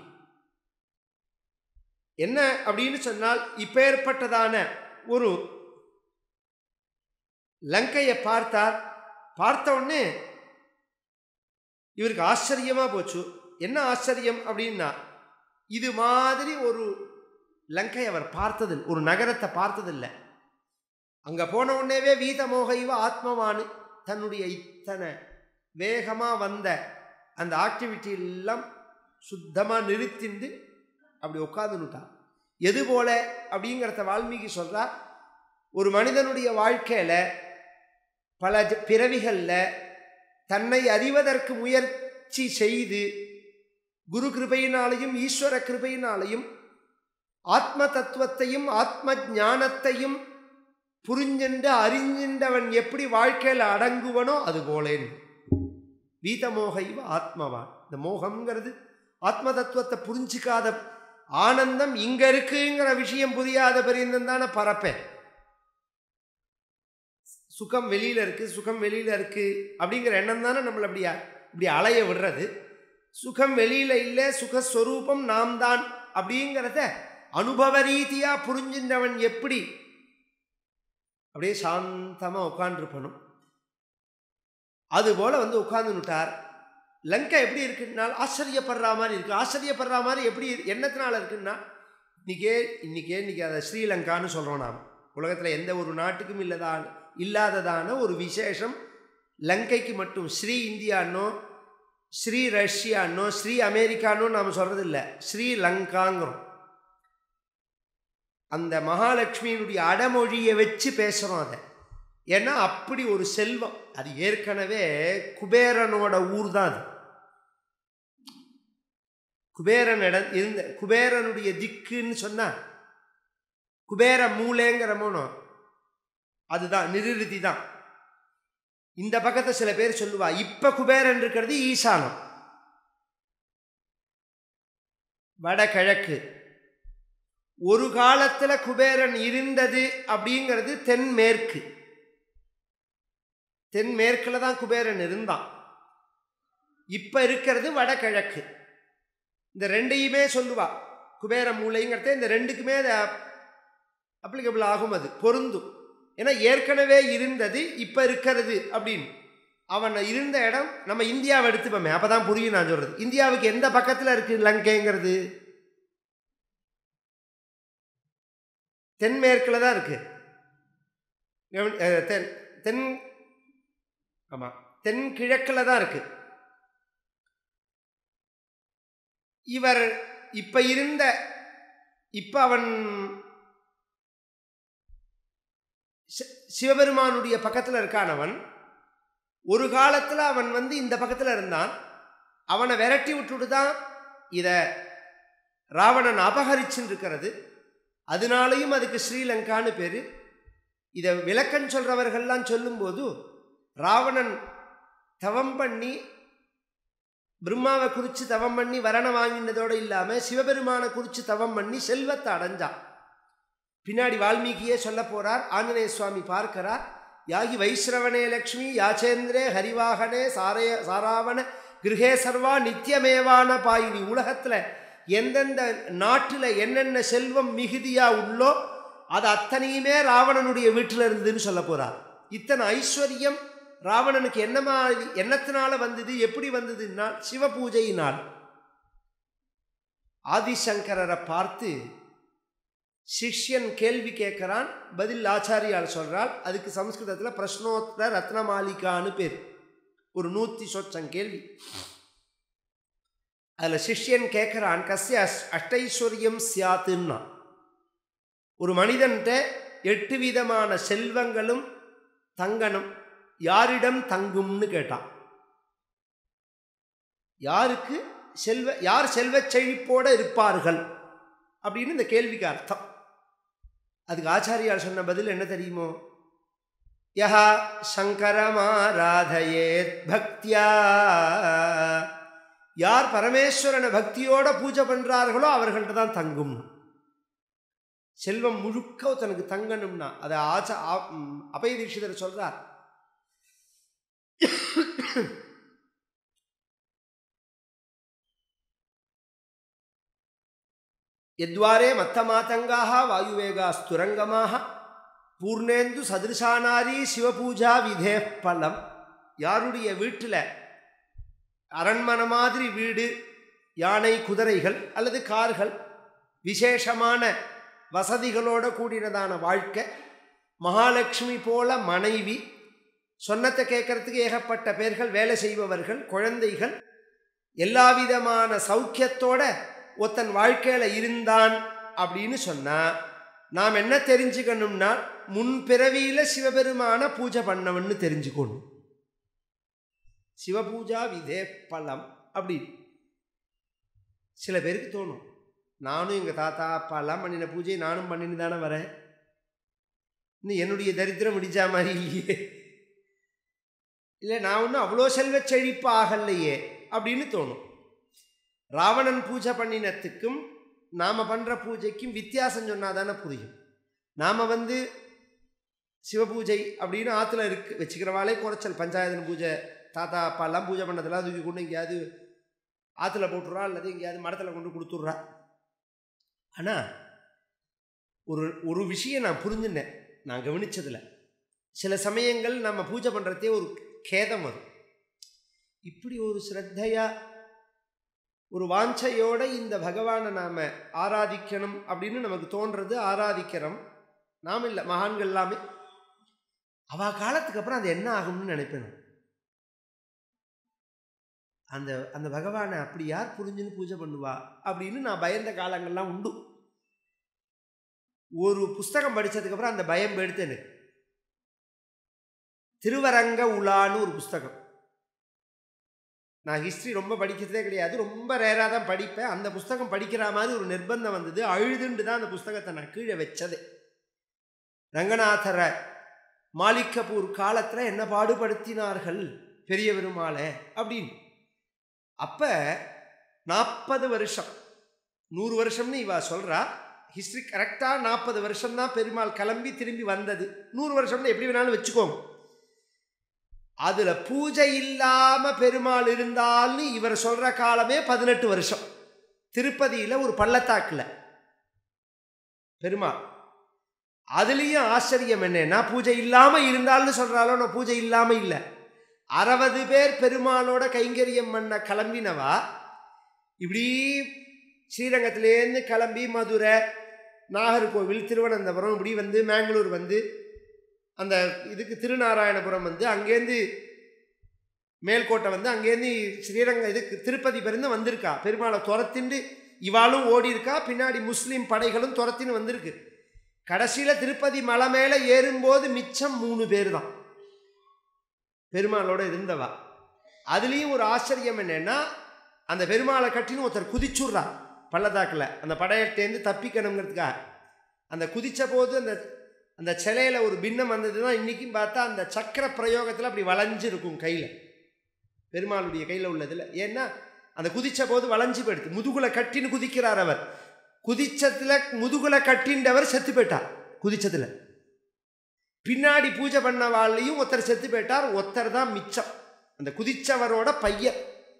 என்ன அப்படின்னு சொன்னால் இப்பேற்பட்டதான ஒரு லங்கையை பார்த்தார் பார்த்த உடனே இவருக்கு ஆச்சரியமாக போச்சு என்ன ஆச்சரியம் அப்படின்னா இது மாதிரி ஒரு லங்கை அவர் பார்த்தது ஒரு நகரத்தை பார்த்ததில்லை அங்கே போன உடனேவே வீதமோக இவ ஆத்மவானு தன்னுடைய இத்தனை வேகமாக வந்த அந்த ஆக்டிவிட்டி எல்லாம் சுத்தமாக நிறுத்திண்டு அப்படி உட்காந்துனுட்டான் எது போல அப்படிங்கிறத வால்மீகி சொல்கிறார் ஒரு மனிதனுடைய வாழ்க்கையில் பல ஜ- பிறவிகளில் தன்னை அறிவதற்கு முயற்சி செய்து குரு கிருபையினாலையும் ஈஸ்வர கிருபையினாலையும் ஆத்ம தத்துவத்தையும் ஆத்ம ஞானத்தையும் புரிஞ்சின்ற அறிஞ்சின்றவன் எப்படி வாழ்க்கையில் அடங்குவனோ அது போலேன் வீதமோக இவ ஆத்மவான் இந்த மோகம்ங்கிறது ஆத்ம தத்துவத்தை புரிஞ்சிக்காத ஆனந்தம் இங்க இருக்குங்கிற விஷயம் புரியாத பெரியந்தம் தானே பரப்பேன் சுகம் வெளியில இருக்கு சுகம் வெளியில இருக்கு அப்படிங்கிற எண்ணம் தானே நம்மளை அப்படியா இப்படி அலைய விடுறது சுகம் வெளியில இல்லை சுகஸ்வரூபம் நாம் தான் அப்படிங்கிறத அனுபவ ரீதியா புரிஞ்சின்றவன் எப்படி அப்படியே சாந்தமா உட்காந்துருப்பணும் அதுபோல வந்து உட்கார்ந்துட்டார் லங்கா எப்படி இருக்குன்னால் ஆச்சரியப்படுற மாதிரி இருக்கு ஆச்சரியப்படுற மாதிரி எப்படி என்னத்தினால இருக்குன்னா இன்னைக்கே இன்னைக்கே இன்னைக்கு அதை ஸ்ரீலங்கான்னு சொல்கிறோம் நாம் உலகத்தில் எந்த ஒரு நாட்டுக்கும் இல்லதான் இல்லாததான ஒரு விசேஷம் லங்கைக்கு மட்டும் ஸ்ரீ இந்தியான்னோ ஸ்ரீ ரஷ்யான்னோ ஸ்ரீ அமெரிக்கானோ நாம் சொல்கிறது இல்லை ஸ்ரீலங்காங்கிறோம் அந்த மகாலட்சுமியினுடைய அடமொழியை வச்சு பேசுகிறோம் அதை ஏன்னா அப்படி ஒரு செல்வம் அது ஏற்கனவே குபேரனோட ஊர் தான் அது குபேரன் இடம் இருந்த குபேரனுடைய திக்குன்னு சொன்னா குபேர மூலேங்கிற மோனோ அதுதான் நிருதி தான் இந்த பக்கத்தை சில பேர் சொல்லுவா இப்ப குபேரன் இருக்கிறது ஈசானம் வடகிழக்கு ஒரு காலத்துல குபேரன் இருந்தது அப்படிங்கிறது தென்மேற்கு தென்மேற்குல தான் குபேரன் இருந்தான் இப்ப இருக்கிறது வடகிழக்கு இந்த ரெண்டையுமே சொல்லுவா குபேர மூளைங்கிறத இந்த ரெண்டுக்குமே அது அப்ளிகபிள் ஆகும் அது பொருந்தும் ஏன்னா ஏற்கனவே இருந்தது இப்போ இருக்கிறது அப்படின்னு அவன் இருந்த இடம் நம்ம இந்தியாவை எடுத்துப்போமே அப்போ தான் புரியும் நான் சொல்கிறது இந்தியாவுக்கு எந்த பக்கத்தில் இருக்கு லங்கைங்கிறது தென்மேற்கில் தான் இருக்கு தென் தென் ஆமாம் தென்கிழக்கில் தான் இருக்கு இவர் இப்ப இருந்த இப்ப அவன் சிவபெருமானுடைய பக்கத்தில் இருக்கானவன் ஒரு காலத்தில் அவன் வந்து இந்த பக்கத்தில் இருந்தான் அவனை விரட்டி விட்டுட்டு தான் இதை ராவணன் அபகரிச்சுன்னு இருக்கிறது அதனாலையும் அதுக்கு ஸ்ரீலங்கான்னு பேர் இதை விளக்கன் சொல்கிறவர்கள்லாம் சொல்லும்போது ராவணன் தவம் பண்ணி பிரம்மாவை குறித்து தவம் பண்ணி வரண வாங்கினதோடு இல்லாமல் சிவபெருமானை குறித்து தவம் பண்ணி செல்வத்தை அடைஞ்சான் பின்னாடி வால்மீகியே சொல்ல போகிறார் ஆஞ்சநேய சுவாமி பார்க்கிறார் யாகி வைஸ்ரவனே லக்ஷ்மி யாச்சேந்திரே ஹரிவாகனே சாரய சாராவண கிரகே சர்வா நித்தியமேவான பாயினி உலகத்தில் எந்தெந்த நாட்டில் என்னென்ன செல்வம் மிகுதியாக உள்ளோ அது அத்தனையுமே ராவணனுடைய வீட்டில் இருந்துன்னு சொல்ல போகிறார் இத்தனை ஐஸ்வர்யம் ராவணனுக்கு என்ன மாதிரி என்னத்தினால வந்தது எப்படி வந்ததுன்னா சிவ பூஜையினால் ஆதிசங்கரரை பார்த்து சிஷ்யன் கேள்வி கேட்குறான் பதில் ஆச்சாரியால் சொல்கிறாள் அதுக்கு சம்ஸ்கிருதத்தில் பிரஷ்னோத்தர ரத்னமாலிகான்னு பேர் ஒரு நூற்றி சொச்சம் கேள்வி அதில் சிஷ்யன் கேட்குறான் கசிய அஷ்டைஸ்வரியம் சியாத்துன்னா ஒரு மனிதன்கிட்ட எட்டு விதமான செல்வங்களும் தங்கணும் யாரிடம் தங்கும்னு கேட்டான் யாருக்கு செல்வ யார் செல்வச் செழிப்போட இருப்பார்கள் அப்படின்னு இந்த கேள்விக்கு அர்த்தம் அதுக்கு ஆச்சாரியார் சொன்ன பதில் என்ன தெரியுமோ யஹா சங்கரமாராதயேத் பக்தியா யார் பரமேஸ்வரனை பக்தியோட பூஜை பண்றார்களோ அவர்கள்ட்ட தான் தங்கும் செல்வம் முழுக்க தனக்கு தங்கணும்னா அதை ஆச்சா அபய தீட்சிதர் சொல்றார் ಯದ್ವಾರೆ ಮತ್ತಮಾತಂಗಾಹ ವಾಯುವೇಗಾಸ್ತುರಂಗಮಾಹ பூர்ணேந்து சதிருஷானாரி சிவபூஜா விதே பலம் யாருடைய வீட்டில் அரண்மனை மாதிரி வீடு யானை குதிரைகள் அல்லது கார்கள் விசேஷமான வசதிகளோடு கூடினதான வாழ்க்கை மகாலட்சுமி போல மனைவி சொன்னத்தை கேட்கறதுக்கு ஏகப்பட்ட பேர்கள் வேலை செய்பவர்கள் குழந்தைகள் எல்லா விதமான சௌக்கியத்தோட ஒருத்தன் வாழ்க்கையில் இருந்தான் அப்படின்னு சொன்னால் நாம் என்ன தெரிஞ்சுக்கணும்னா முன்பிறவியில் சிவபெருமான பூஜை பண்ணவன்னு தெரிஞ்சுக்கணும் சிவபூஜா விதே பலம் அப்படி சில பேருக்கு தோணும் நானும் எங்கள் தாத்தா அப்பாலாம் பண்ணின பூஜை நானும் பண்ணின்னு தானே வரேன் இன்னும் என்னுடைய தரித்திரம் முடிஞ்சா மாதிரி இல்லையே இல்லை நான் ஒன்றும் அவ்வளோ செல்வ செழிப்பு ஆகலையே அப்படின்னு தோணும் ராவணன் பூஜை பண்ணினத்துக்கும் நாம் பண்ணுற பூஜைக்கும் வித்தியாசம் சொன்னால் தானே புரியும் நாம் வந்து சிவபூஜை அப்படின்னு ஆற்றுல இருக்கு வச்சுக்கிறவாளே குறைச்சல் பஞ்சாயத்து பூஜை தாத்தா அப்பாலாம் பூஜை பண்ணதெல்லாம் தூக்கி கொண்டு எங்கேயாவது ஆற்றுல போட்டுறா அல்லது எங்கேயாவது மரத்தில் கொண்டு கொடுத்துட்றா ஆனால் ஒரு ஒரு விஷயம் நான் புரிஞ்சுட்டேன் நான் கவனிச்சதில் சில சமயங்கள் நம்ம பூஜை பண்ணுறதே ஒரு கேதம் வரும் இப்படி ஒரு ஸ்ரத்தையா ஒரு வாஞ்சையோட இந்த பகவானை நாம் ஆராதிக்கணும் அப்படின்னு நமக்கு தோன்றது ஆராதிக்கிறோம் நாம் இல்லை மகான்கள் எல்லாமே அவ காலத்துக்கு அப்புறம் அது என்ன ஆகும்னு நினைப்பேன் நான். அந்த அந்த பகவானை அப்படி யார் புரிஞ்சுன்னு பூஜை பண்ணுவா அப்படின்னு நான் பயந்த காலங்கள்லாம் உண்டு ஒரு புஸ்தகம் படிச்சதுக்கப்புறம் அந்த பயம் எடுத்து எனக்கு திருவரங்க உலான்னு ஒரு புஸ்தகம் நான் ஹிஸ்ட்ரி ரொம்ப படிக்கிறதே கிடையாது ரொம்ப ரேராக தான் படிப்பேன் அந்த புஸ்தகம் படிக்கிற மாதிரி ஒரு நிர்பந்தம் வந்தது அழுதுண்டு தான் அந்த புஸ்தகத்தை நான் கீழே வச்சது ரங்கநாதரை மாலிகபூர் காலத்தில் என்ன பாடுபடுத்தினார்கள் பெரிய பெருமாளை அப்படின்னு அப்போ நாற்பது வருஷம் நூறு வருஷம்னு இவ சொல்கிறா ஹிஸ்ட்ரி கரெக்டாக நாற்பது வருஷம்தான் பெருமாள் கிளம்பி திரும்பி வந்தது நூறு வருஷம்னு எப்படி வேணாலும் வச்சுக்கோங்க அதில் பூஜை இல்லாமல் பெருமாள் இருந்தால்னு இவர் சொல்கிற காலமே பதினெட்டு வருஷம் திருப்பதியில் ஒரு பள்ளத்தாக்கில் பெருமாள் அதுலேயும் ஆச்சரியம் என்னன்னா பூஜை இல்லாமல் இருந்தால்னு சொல்கிறாலோ நான் பூஜை இல்லாமல் இல்லை அறுபது பேர் பெருமாளோட கைங்கரியம் பண்ண கிளம்பினவா இப்படி ஸ்ரீரங்கத்திலேருந்து கிளம்பி மதுரை நாகர்கோவில் திருவனந்தபுரம் இப்படி வந்து மேங்களூர் வந்து அந்த இதுக்கு திருநாராயணபுரம் வந்து அங்கேருந்து மேல்கோட்டை வந்து அங்கேருந்து ஸ்ரீரங்க இதுக்கு திருப்பதி பிறந்து வந்திருக்கா பெருமாளை துரத்திண்டு இவாளும் ஓடி இருக்கா பின்னாடி முஸ்லீம் படைகளும் துரத்தின்னு வந்திருக்கு கடைசியில் திருப்பதி மலை மேலே ஏறும்போது மிச்சம் மூணு பேர் தான் பெருமாளோட இருந்தவா அதுலேயும் ஒரு ஆச்சரியம் என்னன்னா அந்த பெருமாளை கட்டின்னு ஒருத்தர் குதிச்சுட்றா பள்ளத்தாக்கில் அந்த படையட்டேருந்து தப்பிக்கணுங்கிறதுக்காக அந்த குதித்த போது அந்த அந்த சிலையில் ஒரு பின்னம் வந்தது தான் இன்றைக்கும் பார்த்தா அந்த சக்கர பிரயோகத்தில் அப்படி வளைஞ்சிருக்கும் கையில் பெருமாளுடைய கையில் உள்ளதில் ஏன்னா அந்த குதித்த போது வளைஞ்சு போயிடுது முதுகுல கட்டின்னு குதிக்கிறார் அவர் குதிச்சத்தில் முதுகுல கட்டின்றவர் செத்து போயிட்டார் குதிச்சத்தில் பின்னாடி பூஜை பண்ணவாளையும் ஒருத்தர் செத்து போயிட்டார் ஒருத்தர் தான் மிச்சம் அந்த குதிச்சவரோட பையன்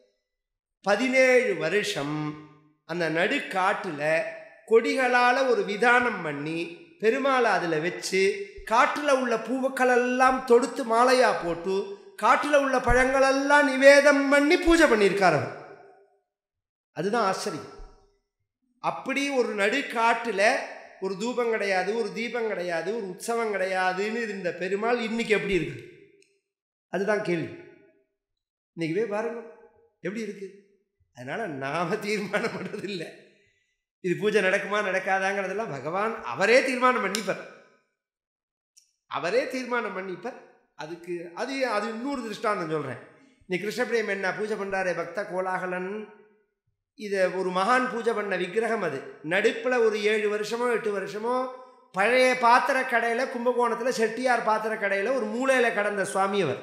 பதினேழு வருஷம் அந்த நடுக்காட்டில் கொடிகளால் ஒரு விதானம் பண்ணி பெருமாளை அதில் வச்சு காட்டில் உள்ள பூவுக்களெல்லாம் தொடுத்து மாலையாக போட்டு காட்டில் உள்ள பழங்களெல்லாம் நிவேதம் பண்ணி பூஜை பண்ணியிருக்கார் அவர் அதுதான் ஆச்சரியம் அப்படி ஒரு நடுக்காட்டில் ஒரு தூபம் கிடையாது ஒரு தீபம் கிடையாது ஒரு உற்சவம் கிடையாதுன்னு இருந்த பெருமாள் இன்னைக்கு எப்படி இருக்கு அதுதான் கேள்வி இன்னைக்கு போய் பாருங்க எப்படி இருக்கு அதனால நாம தீர்மானம் பண்ணுறது இல்லை இது பூஜை நடக்குமா நடக்காதாங்கிறதெல்லாம் பகவான் அவரே தீர்மானம் பண்ணிப்பார் அவரே தீர்மானம் பண்ணிப்பார் அதுக்கு அது அது இன்னொரு திருஷ்டாந்தம் சொல்கிறேன் நீ கிருஷ்ணபிரியம் என்ன பூஜை பண்ணுறாரே பக்த கோலாகலன் இதை ஒரு மகான் பூஜை பண்ண விக்கிரகம் அது நடுப்பில் ஒரு ஏழு வருஷமோ எட்டு வருஷமோ பழைய பாத்திர கடையில் கும்பகோணத்தில் செட்டியார் பாத்திர கடையில் ஒரு மூலையில் கடந்த சுவாமி அவர்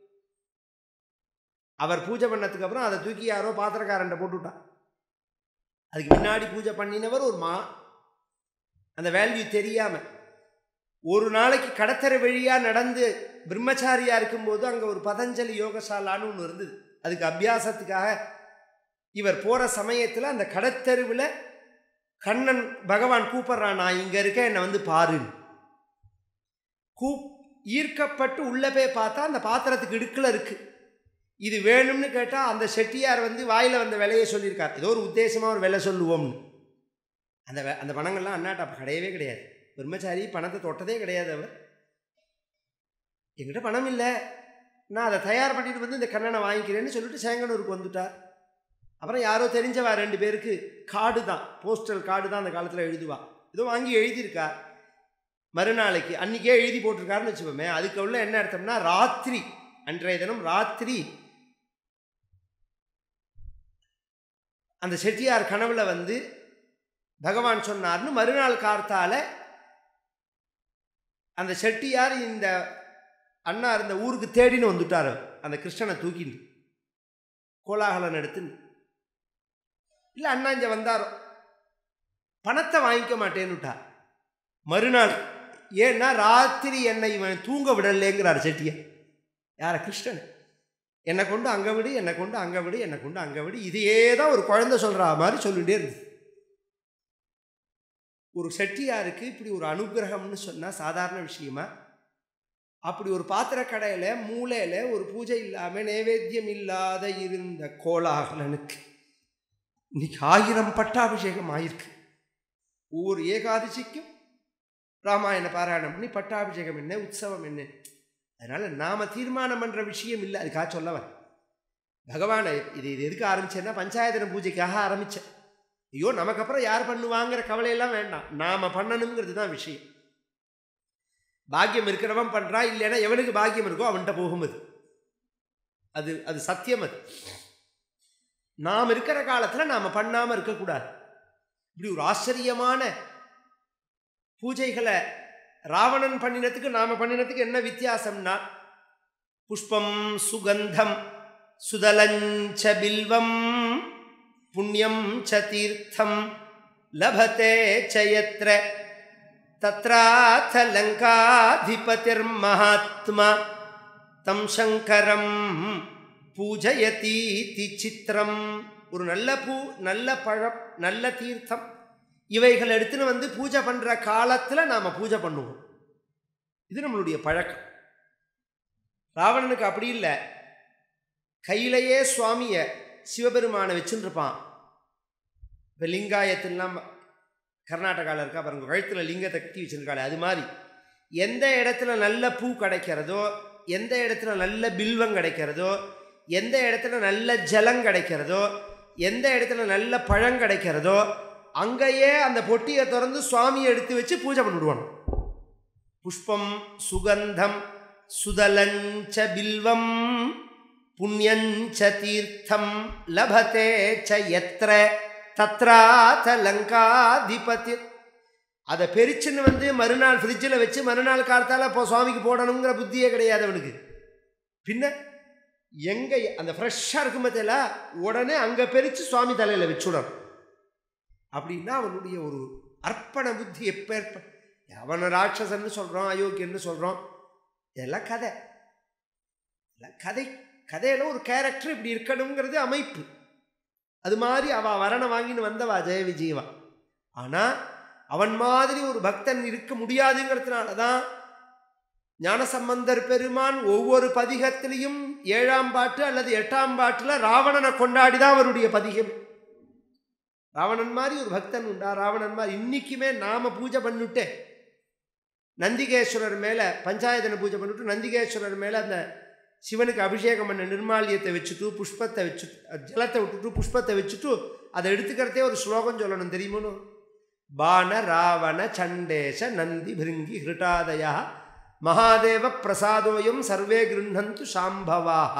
அவர் பூஜை பண்ணதுக்கு அப்புறம் அதை தூக்கி யாரோ பாத்திரக்காரன்ட்ட போட்டுவிட்டான் அதுக்கு முன்னாடி பூஜை பண்ணினவர் ஒரு மா அந்த வேல்யூ தெரியாமல் ஒரு நாளைக்கு கடத்தர வழியாக நடந்து பிரம்மச்சாரியா இருக்கும்போது அங்கே ஒரு பதஞ்சலி யோகசாலான்னு ஒன்று இருந்தது அதுக்கு அபியாசத்துக்காக இவர் போகிற சமயத்தில் அந்த கடத்தெருவில் கண்ணன் பகவான் கூப்பிட்றான் நான் இங்கே இருக்க என்னை வந்து பாருன்னு கூப் ஈர்க்கப்பட்டு உள்ளே போய் பார்த்தா அந்த பாத்திரத்துக்கு இடுக்கில் இருக்குது இது வேணும்னு கேட்டால் அந்த செட்டியார் வந்து வாயில் வந்த விலையை சொல்லியிருக்கார் ஏதோ ஒரு உத்தேசமாக ஒரு விலை சொல்லுவோம்னு அந்த வெ- அந்த பணங்கள்லாம் அண்ணாட்ட அப்ப கிடையவே கிடையாது பிரம்மச்சாரி பணத்தை தொட்டதே கிடையாது அவர் என்கிட்ட பணம் இல்லை நான் அதை தயார் பண்ணிட்டு வந்து இந்த கண்ணனை வாங்கிக்கிறேன்னு சொல்லிட்டு சேங்கனூருக்கு வந்துட்டார் அப்புறம் யாரோ தெரிஞ்சவா ரெண்டு பேருக்கு கார்டு தான் போஸ்டல் கார்டு தான் அந்த காலத்தில் எழுதுவா ஏதோ வாங்கி எழுதியிருக்கா மறுநாளைக்கு அன்றைக்கே எழுதி போட்டிருக்காருன்னு வச்சுப்போமே அதுக்கு உள்ள என்ன அர்த்தம்னா ராத்திரி அன்றைய தினம் ராத்திரி அந்த செட்டியார் கனவுல வந்து பகவான் சொன்னார்னு மறுநாள் கார்த்தால அந்த செட்டியார் இந்த அண்ணா இருந்த ஊருக்கு தேடின்னு வந்துட்டார் அவர், அந்த கிருஷ்ணனை தூக்கின்னு கோலாகலன் எடுத்துன்னு இல்லை அண்ணா இங்கே வந்தாரோ பணத்தை வாங்கிக்க மாட்டேன்னுட்டார் மறுநாள் ஏன்னா ராத்திரி என்னை இவன் தூங்க விடலேங்கிறார் செட்டியார் யார கிருஷ்ணன் என்னை கொண்டு அங்கே விடு என்னை கொண்டு அங்கே விடு என்னை கொண்டு அங்கே விடு இதையே தான் ஒரு குழந்தை சொல்கிற மாதிரி சொல்லிகிட்டே இருந்தது ஒரு செட்டியாருக்கு இப்படி ஒரு அனுகிரகம்னு சொன்னால் சாதாரண விஷயமா அப்படி ஒரு பாத்திர கடையில் மூலையில் ஒரு பூஜை இல்லாமல் நைவேத்தியம் இல்லாத இருந்த கோலாகலனுக்கு இன்னைக்கு ஆயிரம் பட்டாபிஷேகம் ஆயிருக்கு ஒவ்வொரு ஏகாதசிக்கும் ராமாயண பாராயணம் பண்ணி பட்டாபிஷேகம் என்ன உற்சவம் என்ன அதனால் நாம் தீர்மானம் பண்ணுற விஷயம் இல்லை அதுக்காக சொல்ல வரேன் பகவானை இது இது எதுக்கு ஆரம்பிச்சேன்னா பஞ்சாயத்தன பூஜைக்காக ஆரம்பித்தேன் ஐயோ நமக்கு அப்புறம் யார் பண்ணுவாங்கிற கவலையெல்லாம் வேண்டாம் நாம் பண்ணணுங்கிறது தான் விஷயம் பாக்கியம் இருக்கிறவன் பண்ணுறா இல்லைன்னா எவனுக்கு பாக்கியம் இருக்கோ அவன்கிட்ட போகும் அது அது அது சத்தியம் அது நாம் இருக்கிற காலத்தில் நாம் பண்ணாமல் இருக்கக்கூடாது இப்படி ஒரு ஆச்சரியமான பூஜைகளை ராவணன் பண்ணினத்துக்கு நாம் பண்ணினத்துக்கு என்ன வித்தியாசம்னா புஷ்பம் சுகந்தம் சுதலஞ்ச பில்வம் புண்ணியம் ச தீர்த்தம் லபத்தே சயத்ர தத்ராத லங்காதிபதிர்மகாத்மா தம் சங்கரம் பூஜயதீதி சித்திரம் ஒரு நல்ல பூ நல்ல பழம் நல்ல தீர்த்தம் இவைகள் எடுத்துன்னு வந்து பூஜை பண்ணுற காலத்தில் நாம் பூஜை பண்ணுவோம் இது நம்மளுடைய பழக்கம் ராவணனுக்கு அப்படி இல்லை கையிலேயே சுவாமியை சிவபெருமானை வச்சுருப்பான் இப்போ லிங்காயத்திலாம் கர்நாடகாவில் இருக்கா பாருங்க கழுத்தில் லிங்கத்தை கட்டி வச்சுருக்காள் அது மாதிரி எந்த இடத்துல நல்ல பூ கிடைக்கிறதோ எந்த இடத்துல நல்ல பில்வம் கிடைக்கிறதோ எந்த இடத்துல நல்ல ஜலம் கிடைக்கிறதோ எந்த இடத்துல நல்ல பழம் கிடைக்கிறதோ அங்கேயே அந்த பொட்டியை திறந்து சுவாமியை எடுத்து வச்சு பூஜை பண்ணிவிடுவான் புஷ்பம் சுகந்தம் சுதலஞ்ச பில்வம் புண்ணியஞ்ச தீர்த்தம் லபத்தே ச எத்திர தத்ராத லங்காதிபதி அதை பெரிச்சுன்னு வந்து மறுநாள் ஃப்ரிட்ஜில் வச்சு மறுநாள் காலத்தால் இப்போ சுவாமிக்கு போடணுங்கிற புத்தியே கிடையாது அவனுக்கு பின்ன எங்கே அந்த ஃப்ரெஷ்ஷாக இருக்கும் பற்றியில உடனே அங்கே பெரிச்சு சுவாமி தலையில் வச்சுடணும் அப்படின்னா அவனுடைய ஒரு அர்ப்பண புத்தி எப்போ ஏற்ப அவனை ராட்சசன்னு சொல்கிறோம் அயோக்கியன்னு சொல்கிறோம் இதெல்லாம் கதை எல்லாம் கதை கதையில் ஒரு கேரக்டர் இப்படி இருக்கணுங்கிறது அமைப்பு அது மாதிரி அவள் வரனை வாங்கின்னு வந்தவா ஜெய விஜயவா ஆனால் அவன் மாதிரி ஒரு பக்தன் இருக்க முடியாதுங்கிறதுனால தான் ஞானசம்பந்தர் பெருமான் ஒவ்வொரு பதிகத்திலையும் ஏழாம் பாட்டு அல்லது எட்டாம் பாட்டில் ராவணனை கொண்டாடி தான் அவருடைய பதிகம் ராவணன் மாதிரி ஒரு பக்தன் உண்டா ராவணன் மாதிரி இன்னைக்குமே நாம பூஜை பண்ணிவிட்டு நந்திகேஸ்வரர் மேலே பஞ்சாயத்தனை பூஜை பண்ணிவிட்டு நந்திகேஸ்வரர் மேலே அந்த சிவனுக்கு அபிஷேகம் பண்ண நிர்மாலியத்தை வச்சுட்டு புஷ்பத்தை வச்சுட்டு ஜலத்தை விட்டுட்டு புஷ்பத்தை வச்சுட்டு அதை எடுத்துக்கிறதே ஒரு ஸ்லோகம் சொல்லணும் தெரியுமோ பான ராவண சண்டேஷ நந்தி பிருங்கி ஹிருட்டாதயா மகாதேவ பிரசாதோயம் சர்வே கிருண்ணந்து சாம்பவாக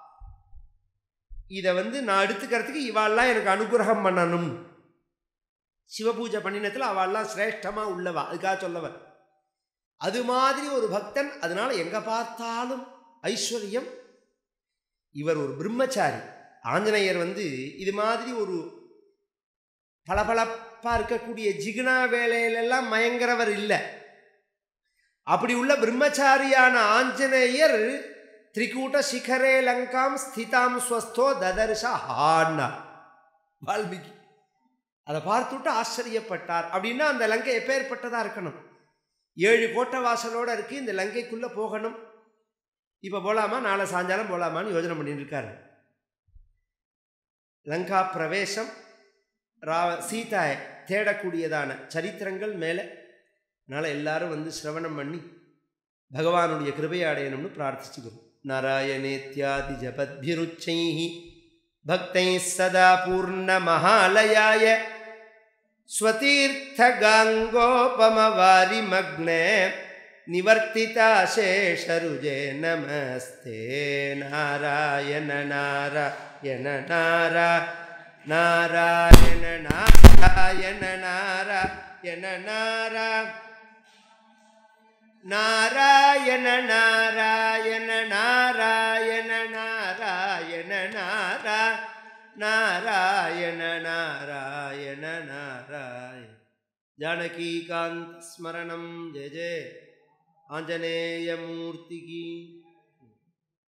இதை வந்து நான் எடுத்துக்கிறதுக்கு இவாள்லாம் எனக்கு அனுகிரகம் பண்ணணும் சிவபூஜை பண்ணினத்தில் அவள்லாம் சிரேஷ்டமாக உள்ளவா அதுக்காக சொல்லவன் அது மாதிரி ஒரு பக்தன் அதனால எங்கே பார்த்தாலும் ஐஸ்வர்யம் இவர் ஒரு பிரம்மச்சாரி ஆஞ்சநேயர் வந்து இது மாதிரி ஒரு பளபளப்பாக இருக்கக்கூடிய ஜிகுனா வேலையிலெல்லாம் மயங்கிறவர் இல்லை அப்படி உள்ள பிரம்மச்சாரியான ஆஞ்சநேயர் திரிகூட்ட சிகரே லங்காம் ஸ்திதாம் ஸ்வஸ்தோ ததர்ஷ ஹான்னா வால்மீகி அதை பார்த்துட்டு ஆச்சரியப்பட்டார் அப்படின்னா அந்த லங்கை எப்பேற்பட்டதாக இருக்கணும் ஏழு கோட்டை வாசலோடு இருக்குது இந்த லங்கைக்குள்ளே போகணும் இப்போ போகலாமா நாளை சாயங்காலம் போகலாமான்னு யோஜனை பண்ணிட்டு இருக்காரு லங்கா பிரவேசம் ரா சீதாயை தேடக்கூடியதான சரித்திரங்கள் மேலே அதனால் எல்லாரும் வந்து சிரவணம் பண்ணி பகவானுடைய கிருபையை அடையணும்னு பிரார்த்திச்சுக்கிறோம் நாராயணேத்யாதி ஜபத்பிருச்சை பக்தை சதா பூர்ண மகாலயாய स्वतीर्थगाङ्गोपमवारिमग्ने निवर्तिताशेषरुजे नमस्ते नारायण नारायण नारा नारायण नारायण नारायण नारा नारायण नारायण नारायण नारायण नारा नारायण नारायण नारायण जानकीकान्तस्मरणं जय जय आञ्जनेयमूर्तिकी